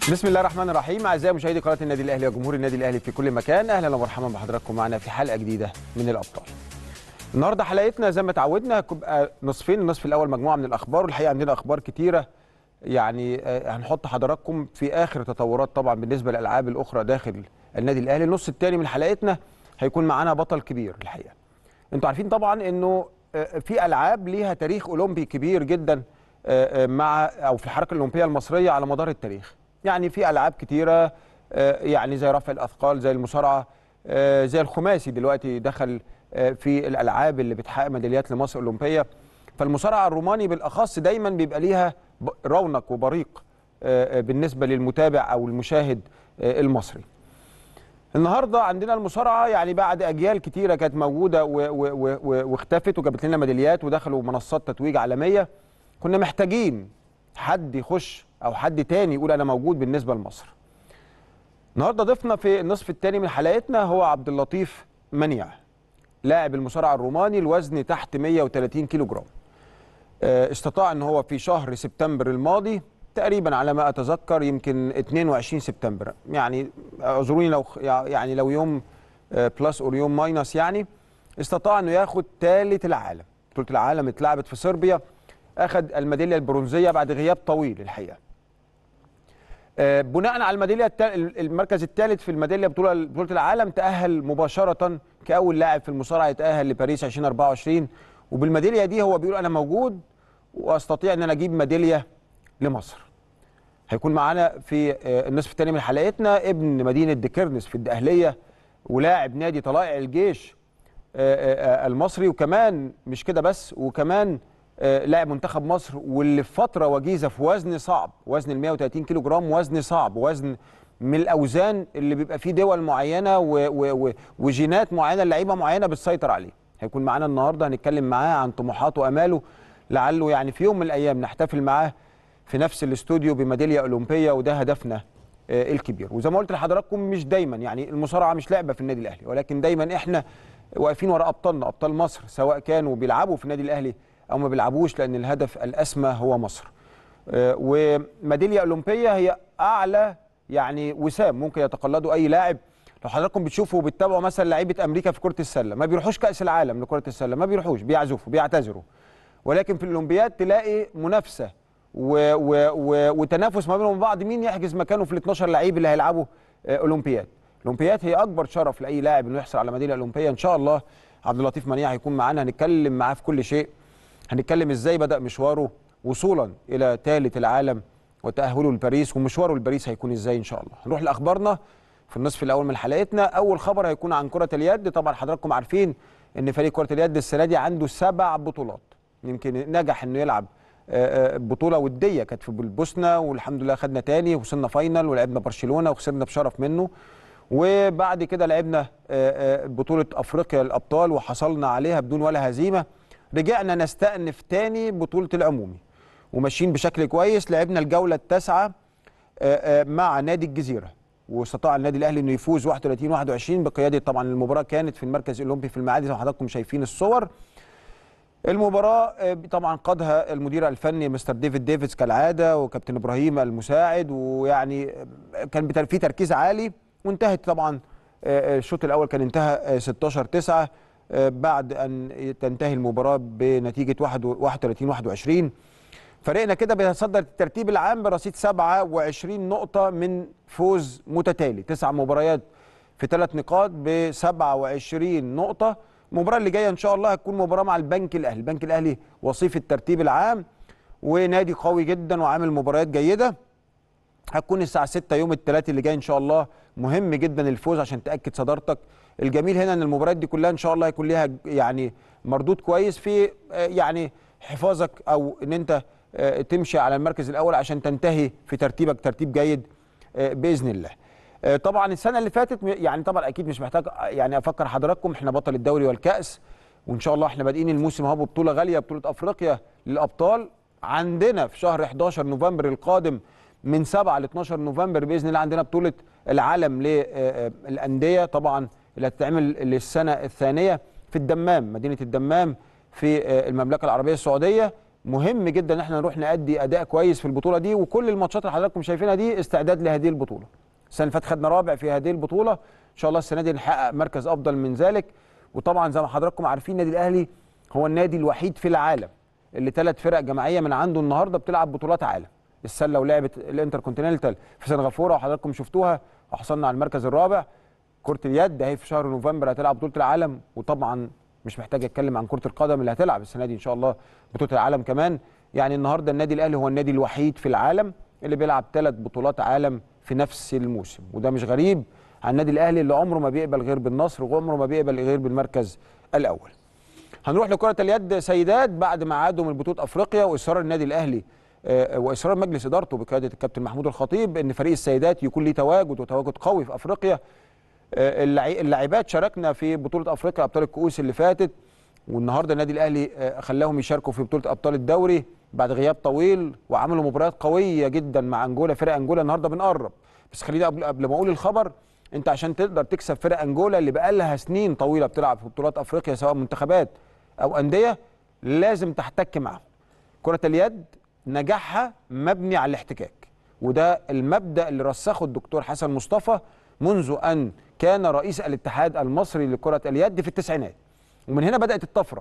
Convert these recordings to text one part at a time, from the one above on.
بسم الله الرحمن الرحيم اعزائي مشاهدي قناه النادي الاهلي وجمهور النادي الاهلي في كل مكان اهلا ومرحبا بحضراتكم معنا في حلقه جديده من الابطال. النهارده حلقتنا زي ما اتعودنا هتبقى نصفين النصف الاول مجموعه من الاخبار والحقيقه عندنا اخبار كتيره يعني آه، هنحط حضراتكم في اخر تطورات طبعا بالنسبه للالعاب الاخرى داخل النادي الاهلي النص الثاني من حلقتنا هيكون معانا بطل كبير الحقيقه. انتوا عارفين طبعا انه آه، في العاب ليها تاريخ اولمبي كبير جدا آه، آه، مع او في الحركه الاولمبيه المصريه على مدار التاريخ. يعني في العاب كتيره آه، يعني زي رفع الاثقال زي المصارعه آه، زي الخماسي دلوقتي دخل آه، في الالعاب اللي بتحقق ميداليات لمصر اولمبيه فالمصارعه الروماني بالاخص دايما بيبقى ليها ب- رونق وبريق آه، آه، بالنسبه للمتابع او المشاهد آه، المصري. النهارده عندنا المصارعه يعني بعد اجيال كتيره كانت موجوده و- و- و- و- واختفت وجابت لنا ميداليات ودخلوا منصات تتويج عالميه كنا محتاجين حد يخش او حد تاني يقول انا موجود بالنسبه لمصر. النهارده ضيفنا في النصف الثاني من حلقتنا هو عبد اللطيف منيع لاعب المصارعه الروماني الوزن تحت 130 كيلو جرام. آه، استطاع ان هو في شهر سبتمبر الماضي تقريبا على ما اتذكر يمكن 22 سبتمبر يعني اعذروني لو يعني لو يوم آه، بلس او يوم ماينس يعني استطاع انه ياخد ثالث العالم بطوله العالم اتلعبت في صربيا اخذ الميداليه البرونزيه بعد غياب طويل الحقيقه آه، بناء على الميداليه التال- المركز الثالث في الميداليه بطوله بطوله العالم تاهل مباشره كاول لاعب في المصارعه يتاهل لباريس 2024 وبالميداليه دي هو بيقول انا موجود واستطيع ان انا اجيب ميداليه لمصر هيكون معانا في آه، النصف الثاني من حلقتنا ابن مدينه ديكرنس في الدقهليه ولاعب نادي طلائع الجيش آه، آه، آه، المصري وكمان مش كده بس وكمان آه، لاعب منتخب مصر واللي في فتره وجيزه في وزن صعب وزن ال 130 كيلو جرام وزن صعب وزن من الاوزان اللي بيبقى فيه دول معينه و و و وجينات معينه لعيبه معينه بتسيطر عليه هيكون معانا النهارده هنتكلم معاه عن طموحاته واماله لعله يعني في يوم من الايام نحتفل معاه في نفس الاستوديو بميداليه اولمبيه وده هدفنا آه، الكبير وزي ما قلت لحضراتكم مش دايما يعني المصارعه مش لعبه في النادي الاهلي ولكن دايما احنا واقفين وراء ابطالنا ابطال مصر سواء كانوا بيلعبوا في النادي الاهلي او ما بيلعبوش لان الهدف الاسمى هو مصر آه، وميداليه اولمبيه هي اعلى يعني وسام ممكن يتقلده اي لاعب لو حضراتكم بتشوفوا وبتتابعوا مثلا لعيبه امريكا في كره السله ما بيروحوش كاس العالم لكره السله ما بيروحوش بيعزفوا بيعتذروا ولكن في الاولمبياد تلاقي منافسه و و و وتنافس ما بينهم وبين بعض مين يحجز مكانه في ال 12 لعيب اللي هيلعبوا آه، اولمبياد الاولمبياد هي اكبر شرف لاي لاعب انه يحصل على ميداليه اولمبيه ان شاء الله عبد اللطيف منيع هيكون معانا هنتكلم معاه في كل شيء هنتكلم ازاي بدا مشواره وصولا الى ثالث العالم وتاهله لباريس ومشواره لباريس هيكون ازاي ان شاء الله هنروح لاخبارنا في النصف الاول من حلقتنا اول خبر هيكون عن كره اليد طبعا حضراتكم عارفين ان فريق كره اليد السنه دي عنده سبع بطولات يمكن نجح انه يلعب آه، آه، بطوله وديه كانت في البوسنه والحمد لله خدنا تاني وصلنا فاينل ولعبنا برشلونه وخسرنا بشرف منه وبعد كده لعبنا آه، آه، بطوله افريقيا الابطال وحصلنا عليها بدون ولا هزيمه رجعنا نستأنف تاني بطوله العمومي وماشيين بشكل كويس لعبنا الجوله التاسعه آه، آه، مع نادي الجزيره واستطاع النادي الاهلي انه يفوز 31 21 بقياده طبعا المباراه كانت في المركز الاولمبي في المعادي زي ما حضراتكم شايفين الصور المباراة آه، طبعا قادها المدير الفني مستر ديفيد ديفيدز كالعادة وكابتن إبراهيم المساعد ويعني آه، كان بتر- في تركيز عالي وانتهت طبعا آه، آه، الشوط الأول كان انتهى 16 9 بعد أن تنتهي المباراة بنتيجة 31 21 فريقنا كده بيتصدر الترتيب العام برصيد 27 نقطة من فوز متتالي تسع مباريات في ثلاث نقاط ب 27 نقطة المباراة اللي جاية إن شاء الله هتكون مباراة مع البنك الأهلي البنك الأهلي وصيف الترتيب العام ونادي قوي جدا وعامل مباريات جيدة هتكون الساعة 6 يوم الثلاث اللي جاي إن شاء الله مهم جدا الفوز عشان تأكد صدارتك الجميل هنا إن المباريات دي كلها إن شاء الله هيكون ليها يعني مردود كويس في آه، يعني حفاظك أو إن أنت آه، تمشي على المركز الأول عشان تنتهي في ترتيبك ترتيب جيد آه، بإذن الله آه، طبعا السنة اللي فاتت م- يعني طبعا أكيد مش محتاج آه، يعني أفكر حضراتكم إحنا بطل الدوري والكأس وإن شاء الله إحنا بادئين الموسم أهو ببطولة غالية بطولة أفريقيا للأبطال عندنا في شهر 11 نوفمبر القادم من 7 ل 12 نوفمبر باذن الله عندنا بطوله العالم للانديه طبعا اللي هتتعمل للسنه الثانيه في الدمام مدينه الدمام في آه، المملكه العربيه السعوديه مهم جدا ان احنا نروح نأدي اداء كويس في البطوله دي وكل الماتشات اللي حضراتكم شايفينها دي استعداد لهذه البطوله السنه اللي فاتت خدنا رابع في هذه البطوله ان شاء الله السنه دي نحقق مركز افضل من ذلك وطبعا زي ما حضراتكم عارفين النادي الاهلي هو النادي الوحيد في العالم اللي ثلاث فرق جماعيه من عنده النهارده بتلعب بطولات عالم السله ولعبه الانتركونتيننتال في سنغافوره وحضراتكم شفتوها وحصلنا على المركز الرابع كره اليد اهي في شهر نوفمبر هتلعب بطوله العالم وطبعا مش محتاج اتكلم عن كره القدم اللي هتلعب السنه دي ان شاء الله بطوله العالم كمان يعني النهارده النادي الاهلي هو النادي الوحيد في العالم اللي بيلعب ثلاث بطولات عالم في نفس الموسم وده مش غريب عن النادي الاهلي اللي عمره ما بيقبل غير بالنصر وعمره ما بيقبل غير بالمركز الاول هنروح لكره اليد سيدات بعد ما عادوا من بطوله افريقيا واصرار النادي الاهلي آه، واصرار مجلس ادارته بقياده الكابتن محمود الخطيب ان فريق السيدات يكون ليه تواجد وتواجد قوي في افريقيا آه، اللعي- اللاعبات شاركنا في بطوله افريقيا ابطال الكؤوس اللي فاتت والنهارده النادي الاهلي آه، خلاهم يشاركوا في بطوله ابطال الدوري بعد غياب طويل وعملوا مباريات قويه جدا مع انجولا فرق انجولا النهارده بنقرب بس خليني قبل قبل ما اقول الخبر انت عشان تقدر تكسب فرق انجولا اللي بقالها سنين طويله بتلعب في بطولات افريقيا سواء منتخبات او انديه لازم تحتك معاهم كره اليد نجاحها مبني على الاحتكاك وده المبدا اللي رسخه الدكتور حسن مصطفى منذ ان كان رئيس الاتحاد المصري لكره اليد في التسعينات ومن هنا بدات الطفره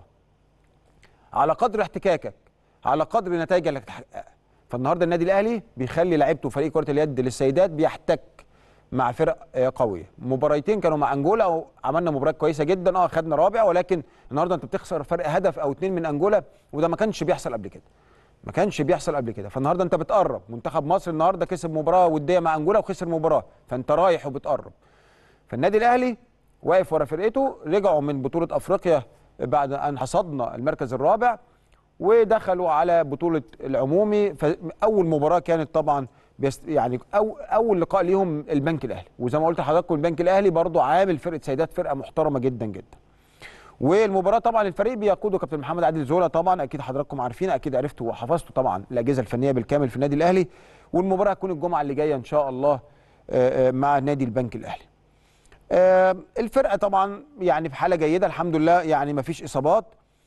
على قدر احتكاكك على قدر النتائج اللي هتحققها فالنهارده النادي الاهلي بيخلي لعيبته فريق كره اليد للسيدات بيحتك مع فرق آه، قويه مباراتين كانوا مع انجولا وعملنا مباراه كويسه جدا اه خدنا رابع ولكن النهارده انت بتخسر فرق هدف او اتنين من انجولا وده ما كانش بيحصل قبل كده ما كانش بيحصل قبل كده فالنهارده انت بتقرب منتخب مصر النهارده كسب مباراه وديه مع انجولا وخسر مباراه فانت رايح وبتقرب فالنادي الاهلي واقف ورا فرقته رجعوا من بطوله افريقيا بعد ان حصدنا المركز الرابع ودخلوا على بطوله العمومي فاول مباراه كانت طبعا بيست يعني أو اول لقاء ليهم البنك الاهلي وزي ما قلت لحضراتكم البنك الاهلي برضو عامل فرقه سيدات فرقه محترمه جدا جدا والمباراه طبعا الفريق بيقوده كابتن محمد عادل زولا طبعا اكيد حضراتكم عارفين اكيد عرفتوا وحفظتوا طبعا الاجهزه الفنيه بالكامل في النادي الاهلي والمباراه هتكون الجمعه اللي جايه ان شاء الله آه، آه، مع نادي البنك الاهلي آه، الفرقه طبعا يعني في حاله جيده الحمد لله يعني ما فيش اصابات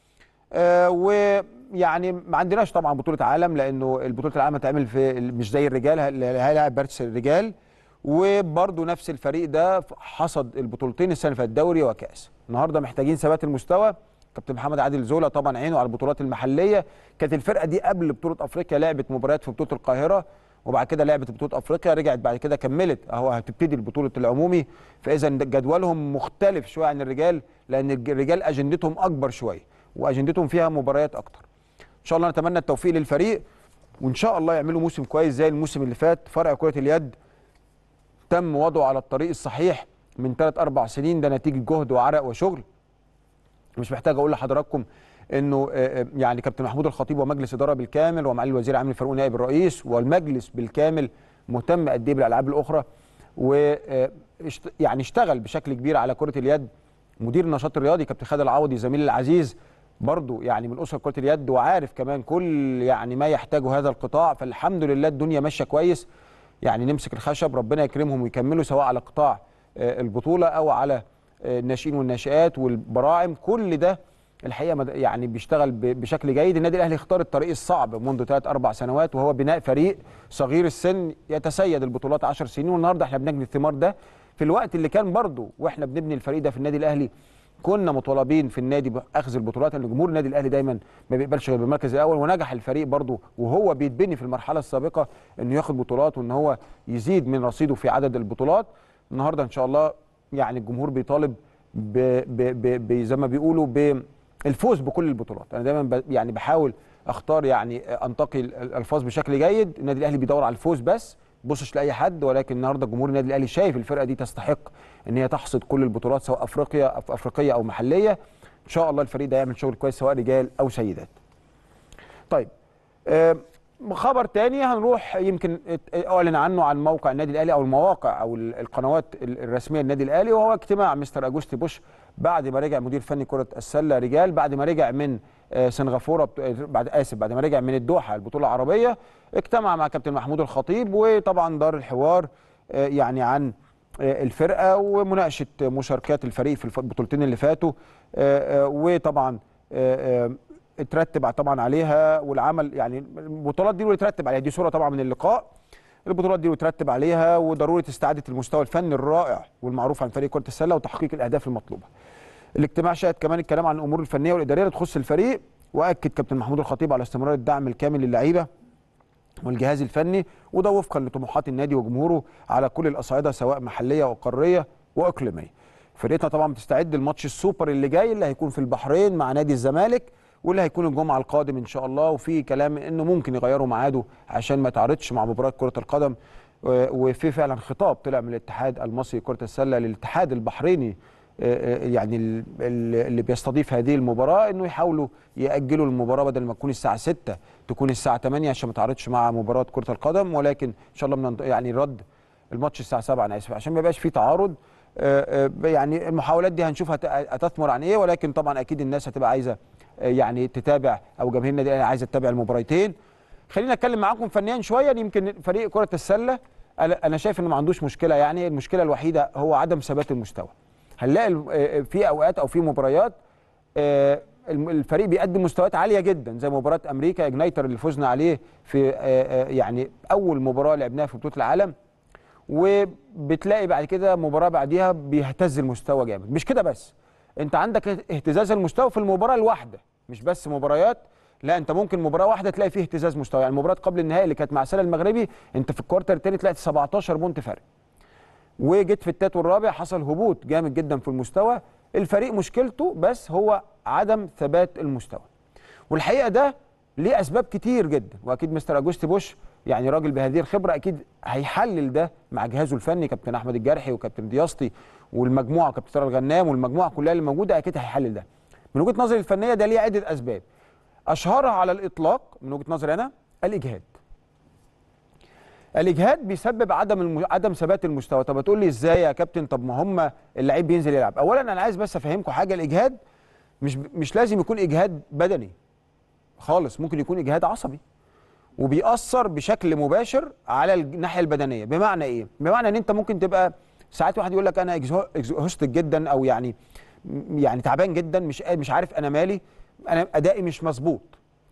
آه، ويعني ما عندناش طبعا بطوله عالم لانه البطوله العالم هتعمل في مش زي الرجال اللي هيلاعب بارتس الرجال وبرضه نفس الفريق ده حصد البطولتين السنه اللي فاتت دوري وكاس النهارده محتاجين ثبات المستوى كابتن محمد عادل زولا طبعا عينه على البطولات المحليه كانت الفرقه دي قبل بطوله افريقيا لعبت مباريات في بطوله القاهره وبعد كده لعبت بطوله افريقيا رجعت بعد كده كملت اهو هتبتدي البطوله العمومي فاذا جدولهم مختلف شويه عن الرجال لان الرجال اجندتهم اكبر شويه واجندتهم فيها مباريات اكتر ان شاء الله نتمنى التوفيق للفريق وان شاء الله يعملوا موسم كويس زي الموسم اللي فات فرع كره اليد تم وضعه على الطريق الصحيح من 3 4 سنين ده نتيجه جهد وعرق وشغل مش محتاج اقول لحضراتكم انه آه، آه، يعني كابتن محمود الخطيب ومجلس اداره بالكامل ومعالي الوزير عامل فاروق نائب الرئيس والمجلس بالكامل مهتم قد ايه بالالعاب الاخرى و آه، اشت- يعني اشتغل بشكل كبير على كره اليد مدير النشاط الرياضي كابتن خالد العوضي زميلي العزيز برضو يعني من اسره كره اليد وعارف كمان كل يعني ما يحتاجه هذا القطاع فالحمد لله الدنيا ماشيه كويس يعني نمسك الخشب ربنا يكرمهم ويكملوا سواء على قطاع آه، البطوله او على آه، الناشئين والناشئات والبراعم كل ده الحقيقه مد- يعني بيشتغل ب- بشكل جيد النادي الاهلي اختار الطريق الصعب منذ ثلاث اربع سنوات وهو بناء فريق صغير السن يتسيد البطولات 10 سنين والنهارده احنا بنجني الثمار ده في الوقت اللي كان برضه واحنا بنبني الفريق ده في النادي الاهلي كنا مطالبين في النادي باخذ البطولات لان جمهور النادي الاهلي دايما ما بيقبلش غير بالمركز الاول ونجح الفريق برضه وهو بيتبني في المرحله السابقه انه ياخد بطولات وان هو يزيد من رصيده في عدد البطولات النهارده ان شاء الله يعني الجمهور بيطالب ب ب ب ب زي ما بيقولوا بالفوز بكل البطولات انا دايما ب يعني بحاول اختار يعني انتقي الالفاظ بشكل جيد النادي الاهلي بيدور على الفوز بس بصش لاي حد ولكن النهارده جمهور النادي الاهلي شايف الفرقه دي تستحق ان هي تحصد كل البطولات سواء افريقيا أو افريقيه او محليه ان شاء الله الفريق ده يعمل شغل كويس سواء رجال او سيدات طيب آه، خبر تاني هنروح يمكن ات- اعلن عنه عن موقع النادي الاهلي او المواقع او ال- القنوات ال- الرسميه للنادي الاهلي وهو اجتماع مستر اجوستي بوش بعد ما رجع مدير فني كره السله رجال بعد ما رجع من آه، سنغافوره بت- آه، بعد اسف بعد ما رجع من الدوحه البطوله العربيه اجتمع مع كابتن محمود الخطيب وطبعا دار الحوار آه، يعني عن آه، الفرقه ومناقشه مشاركات الفريق في الف- البطولتين اللي فاتوا آه، آه، وطبعا آه، آه، اترتب طبعا عليها والعمل يعني البطولات دي اللي اترتب عليها دي صوره طبعا من اللقاء البطولات دي وترتب عليها وضروره استعاده المستوى الفني الرائع والمعروف عن فريق كره السله وتحقيق الاهداف المطلوبه. الاجتماع شهد كمان الكلام عن الامور الفنيه والاداريه اللي تخص الفريق واكد كابتن محمود الخطيب على استمرار الدعم الكامل للعيبه والجهاز الفني وده وفقا لطموحات النادي وجمهوره على كل الاصعده سواء محليه وقاريه واقليميه. فرقتنا طبعا بتستعد لماتش السوبر اللي جاي اللي هيكون في البحرين مع نادي الزمالك واللي هيكون الجمعه القادم ان شاء الله وفي كلام انه ممكن يغيروا ميعاده عشان ما تعرضش مع مباراه كره القدم وفي فعلا خطاب طلع من الاتحاد المصري لكره السله للاتحاد البحريني يعني اللي بيستضيف هذه المباراه انه يحاولوا ياجلوا المباراه بدل ما تكون الساعه 6 تكون الساعه 8 عشان ما تعرضش مع مباراه كره القدم ولكن ان شاء الله من يعني رد الماتش الساعه 7 انا اسف عشان ما يبقاش في تعارض يعني المحاولات دي هنشوف هتثمر عن ايه ولكن طبعا اكيد الناس هتبقى عايزه يعني تتابع او جماهير النادي الاهلي عايزه تتابع المباراتين خلينا اتكلم معاكم فنيا شويه يمكن فريق كره السله انا شايف انه ما عندوش مشكله يعني المشكله الوحيده هو عدم ثبات المستوى هنلاقي في اوقات او في مباريات الفريق بيقدم مستويات عاليه جدا زي مباراه امريكا اجنايتر اللي فزنا عليه في يعني اول مباراه لعبناها في بطوله العالم وبتلاقي بعد كده مباراه بعديها بيهتز المستوى جامد مش كده بس انت عندك اهتزاز المستوى في المباراه الواحده مش بس مباريات لا انت ممكن مباراه واحده تلاقي فيه اهتزاز مستوى يعني المباراه قبل النهائي اللي كانت مع سله المغربي انت في الكوارتر الثاني طلعت 17 بونت فرق وجيت في التالت والرابع حصل هبوط جامد جدا في المستوى الفريق مشكلته بس هو عدم ثبات المستوى والحقيقه ده ليه اسباب كتير جدا واكيد مستر اجوستي بوش يعني راجل بهذه الخبره اكيد هيحلل ده مع جهازه الفني كابتن احمد الجرحي وكابتن دياسطي والمجموعه كابتن طارق الغنام والمجموعه كلها اللي موجوده اكيد هيحلل ده من وجهه نظري الفنيه ده ليه عده اسباب اشهرها على الاطلاق من وجهه نظري انا الاجهاد الاجهاد بيسبب عدم الم... عدم ثبات المستوى طب هتقول لي ازاي يا كابتن طب ما هم اللعيب بينزل يلعب اولا انا عايز بس افهمكم حاجه الاجهاد مش مش لازم يكون اجهاد بدني خالص ممكن يكون اجهاد عصبي وبيأثر بشكل مباشر على الناحيه البدنيه بمعنى ايه بمعنى ان انت ممكن تبقى ساعات واحد يقول لك انا اكزهوستد جدا او يعني يعني تعبان جدا مش مش عارف انا مالي انا ادائي مش مظبوط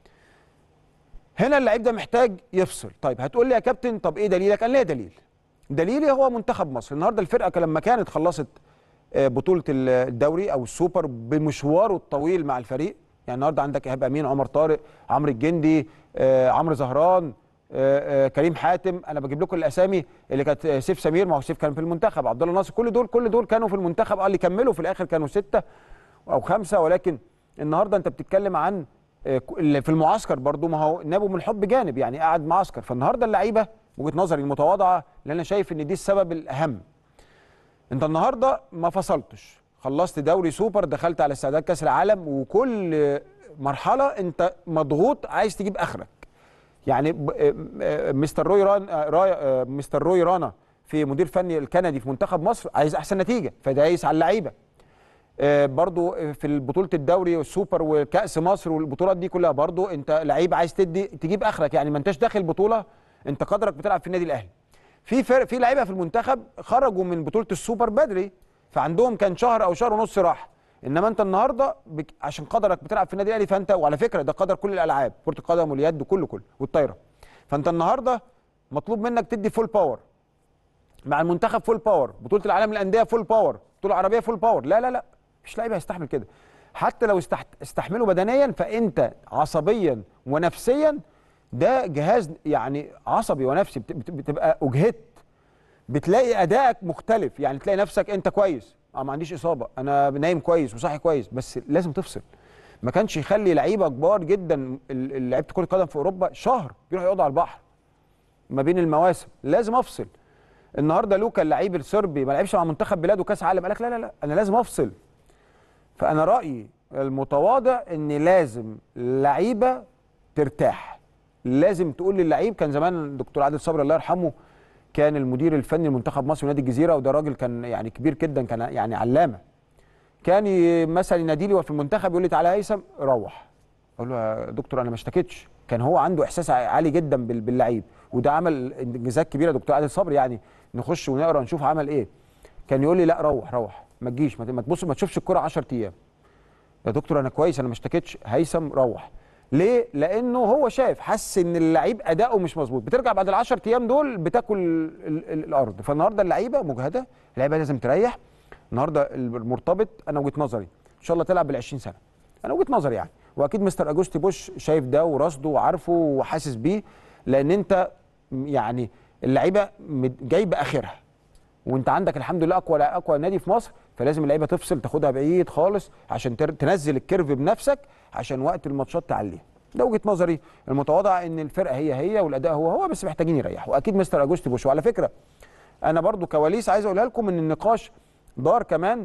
هنا اللعيب ده محتاج يفصل طيب هتقول لي يا كابتن طب ايه دليلك قال لي دليل دليلي هو منتخب مصر النهارده الفرقه لما كانت خلصت بطوله الدوري او السوبر بمشواره الطويل مع الفريق يعني النهارده عندك ايهاب امين عمر طارق عمرو الجندي عمرو زهران آآ آآ كريم حاتم انا بجيب لكم الاسامي اللي كانت سيف سمير ما هو سيف كان في المنتخب عبد الله ناصر كل دول كل دول كانوا في المنتخب اه اللي كملوا في الاخر كانوا سته او خمسه ولكن النهارده انت بتتكلم عن في المعسكر برضو ما هو نابوا من الحب جانب يعني قاعد معسكر فالنهارده اللعيبه وجهه نظري المتواضعه اللي انا شايف ان دي السبب الاهم انت النهارده ما فصلتش خلصت دوري سوبر دخلت على استعداد كاس العالم وكل مرحله انت مضغوط عايز تجيب اخرك يعني مستر روي ران راي مستر روي رانا في مدير فني الكندي في منتخب مصر عايز احسن نتيجه فدايس على اللعيبه برضو في بطوله الدوري والسوبر وكاس مصر والبطولات دي كلها برضو انت لعيب عايز تدي تجيب اخرك يعني ما انتش داخل بطوله انت قدرك بتلعب في النادي الاهلي في فرق في لعيبه في المنتخب خرجوا من بطوله السوبر بدري فعندهم كان شهر او شهر ونص راحه انما انت النهارده بك عشان قدرك بتلعب في النادي الاهلي فانت وعلى فكره ده قدر كل الالعاب كره القدم واليد كله كله والطايره فانت النهارده مطلوب منك تدي فول باور مع المنتخب فول باور بطوله العالم للانديه فول باور بطوله العربيه فول باور لا لا لا مفيش لعيب هيستحمل كده حتى لو استحت... استحمله بدنيا فانت عصبيا ونفسيا ده جهاز يعني عصبي ونفسي بت... بت... بتبقى اجهدت بتلاقي ادائك مختلف يعني تلاقي نفسك انت كويس اه ما عنديش اصابه انا نايم كويس وصاحي كويس بس لازم تفصل ما كانش يخلي لعيبه كبار جدا لعيبه كره القدم في اوروبا شهر بيروحوا يقعدوا على البحر ما بين المواسم لازم افصل النهارده لوكا اللعيب الصربي ما لعبش مع منتخب بلاده كاس عالم قال لك لا لا لا انا لازم افصل فانا رايي المتواضع ان لازم لعيبه ترتاح لازم تقول للعيب كان زمان الدكتور عادل صبري الله يرحمه كان المدير الفني لمنتخب مصر ونادي الجزيره وده راجل كان يعني كبير جدا كان يعني علامه كان مثلا ينادي لي في المنتخب يقول لي تعالى يا هيثم روح اقول له يا دكتور انا ما اشتكيتش كان هو عنده احساس عالي جدا باللعيب وده عمل انجازات كبيره دكتور عادل صبري يعني نخش ونقرا نشوف عمل ايه كان يقول لي لا روح روح ما تجيش ما تبص ما تشوفش الكره 10 ايام يا دكتور انا كويس انا ما اشتكيتش هيثم روح ليه لانه هو شايف حس ان اللعيب اداؤه مش مظبوط بترجع بعد ال10 ايام دول بتاكل ال ال الارض فالنهارده اللعيبه مجهده اللعيبه لازم تريح النهارده المرتبط انا وجهه نظري ان شاء الله تلعب بال20 سنه انا وجهه نظري يعني واكيد مستر اجوستي بوش شايف ده ورصده وعارفه وحاسس بيه لان انت يعني اللعيبه جايبه اخرها وانت عندك الحمد لله اقوى اقوى نادي في مصر فلازم اللعيبه تفصل تاخدها بعيد خالص عشان تنزل الكيرف بنفسك عشان وقت الماتشات تعليه ده وجهه نظري المتواضعه ان الفرقه هي هي والاداء هو هو بس محتاجين يريحوا واكيد مستر اجوستي بوش وعلى فكره انا برضو كواليس عايز اقولها لكم ان النقاش دار كمان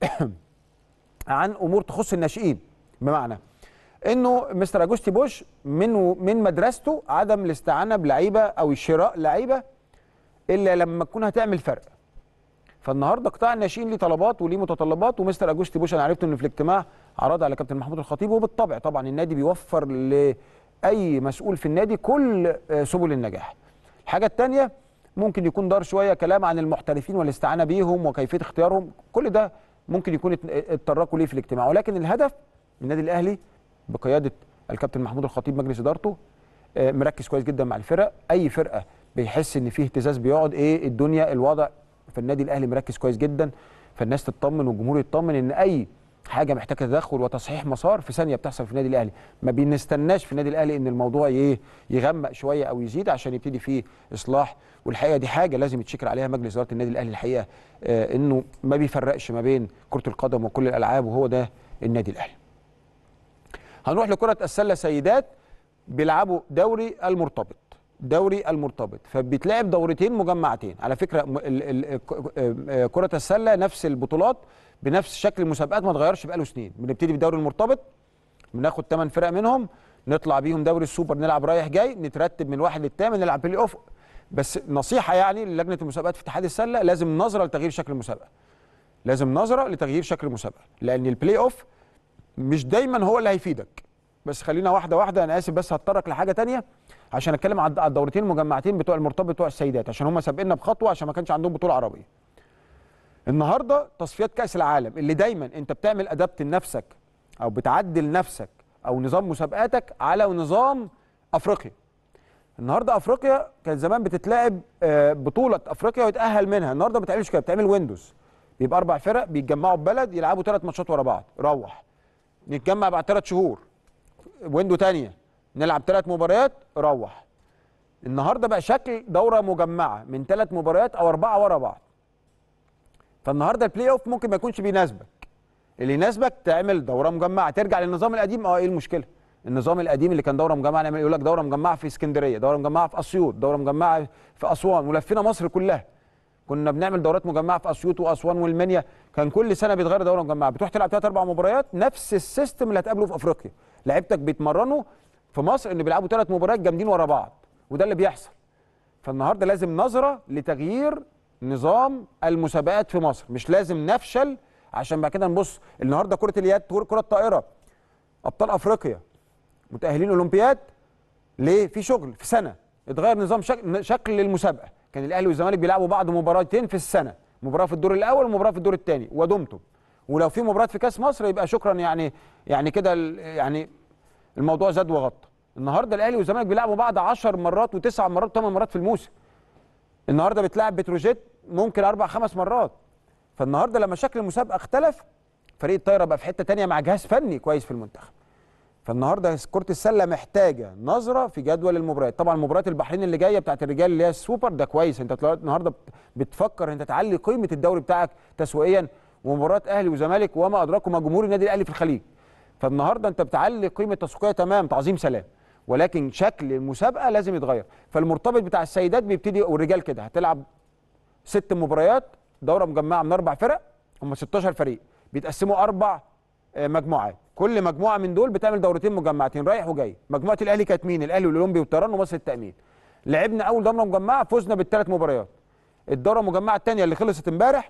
عن امور تخص الناشئين بمعنى انه مستر اجوستي بوش من من مدرسته عدم الاستعانه بلعيبه او شراء لعيبه الا لما تكون هتعمل فرق فالنهارده قطاع الناشئين ليه طلبات وليه متطلبات ومستر اجوستي بوش انا عرفت انه في الاجتماع عرض على كابتن محمود الخطيب وبالطبع طبعا النادي بيوفر لاي مسؤول في النادي كل سبل النجاح. الحاجه الثانيه ممكن يكون دار شويه كلام عن المحترفين والاستعانه بيهم وكيفيه اختيارهم كل ده ممكن يكون اتطرقوا ليه في الاجتماع ولكن الهدف النادي الاهلي بقياده الكابتن محمود الخطيب مجلس ادارته مركز كويس جدا مع الفرق اي فرقه بيحس ان فيه اهتزاز بيقعد ايه الدنيا الوضع فالنادي الاهلي مركز كويس جدا فالناس تطمن والجمهور يطمن ان اي حاجه محتاجه تدخل وتصحيح مسار في ثانيه بتحصل في النادي الاهلي ما بنستناش في النادي الاهلي ان الموضوع ايه يغمق شويه او يزيد عشان يبتدي فيه اصلاح والحقيقه دي حاجه لازم يتشكر عليها مجلس اداره النادي الاهلي الحقيقه آه انه ما بيفرقش ما بين كره القدم وكل الالعاب وهو ده النادي الاهلي هنروح لكره السله سيدات بيلعبوا دوري المرتبط دوري المرتبط فبيتلعب دورتين مجمعتين على فكره كره السله نفس البطولات بنفس شكل المسابقات ما اتغيرش بقاله سنين بنبتدي بالدوري المرتبط بناخد 8 فرق منهم نطلع بيهم دوري السوبر نلعب رايح جاي نترتب من واحد للثامن نلعب بلاي اوف بس نصيحه يعني للجنه المسابقات في اتحاد السله لازم نظره لتغيير شكل المسابقه لازم نظره لتغيير شكل المسابقه لان البلاي اوف مش دايما هو اللي هيفيدك بس خلينا واحده واحده انا اسف بس هتطرق لحاجه تانية عشان اتكلم على الدورتين المجمعتين بتوع المرتبط بتوع السيدات عشان هم سابقنا بخطوه عشان ما كانش عندهم بطوله عربيه النهارده تصفيات كاس العالم اللي دايما انت بتعمل ادابت لنفسك او بتعدل نفسك او نظام مسابقاتك على نظام افريقيا النهارده افريقيا كانت زمان بتتلعب بطوله افريقيا ويتاهل منها النهارده ما بتعملش كده بتعمل ويندوز بيبقى اربع فرق بيتجمعوا ببلد يلعبوا ثلاث ماتشات ورا بعض روح نتجمع بعد ثلاث شهور ويندو تانية نلعب ثلاث مباريات روح النهارده بقى شكل دوره مجمعه من ثلاث مباريات او اربعه ورا بعض فالنهارده البلاي اوف ممكن ما يكونش بيناسبك اللي يناسبك تعمل دوره مجمعه ترجع للنظام القديم اه ايه المشكله النظام القديم اللي كان دوره مجمعه نعمل يقول لك دوره مجمعه في اسكندريه دوره مجمعه في اسيوط دوره مجمعه في اسوان ولفينا مصر كلها كنا بنعمل دورات مجمعه في اسيوط واسوان والمنيا كان كل سنه بيتغير دوره مجمعه بتروح تلعب ثلاث اربع مباريات نفس السيستم اللي هتقابله في افريقيا لعيبتك بيتمرنوا في مصر ان بيلعبوا ثلاث مباريات جامدين ورا بعض وده اللي بيحصل فالنهارده لازم نظره لتغيير نظام المسابقات في مصر مش لازم نفشل عشان بعد كده نبص النهارده كره اليد كره الطائره ابطال افريقيا متاهلين اولمبياد ليه في شغل في سنه اتغير نظام شكل, شكل المسابقه كان الاهلي والزمالك بيلعبوا بعض مباراتين في السنه مباراه في الدور الاول ومباراه في الدور الثاني ودمتم ولو في مباراه في كاس مصر يبقى شكرا يعني يعني كده يعني الموضوع زاد وغطى النهارده الاهلي والزمالك بيلعبوا بعض 10 مرات وتسع مرات وثمان مرات في الموسم النهارده بتلعب بتروجيت ممكن اربع خمس مرات فالنهارده لما شكل المسابقه اختلف فريق الطايره بقى في حته تانية مع جهاز فني كويس في المنتخب فالنهارده كره السله محتاجه نظره في جدول المباريات طبعا مباريات البحرين اللي جايه بتاعت الرجال اللي هي السوبر ده كويس انت النهارده بتفكر انت تعلي قيمه الدوري بتاعك تسويقيا ومباراه اهلي وزمالك وما ادراكم ما جمهور النادي الاهلي في الخليج فالنهارده انت بتعلي قيمه تسويقيه تمام تعظيم سلام ولكن شكل المسابقه لازم يتغير فالمرتبط بتاع السيدات بيبتدي والرجال كده هتلعب ست مباريات دوره مجمعه من اربع فرق هم 16 فريق بيتقسموا اربع مجموعات كل مجموعه من دول بتعمل دورتين مجمعتين رايح وجاي مجموعه الاهلي كانت مين الاهلي والاولمبي والطيران ومصر التامين لعبنا اول دوره مجمعه فزنا بالثلاث مباريات الدوره المجمعه الثانيه اللي خلصت امبارح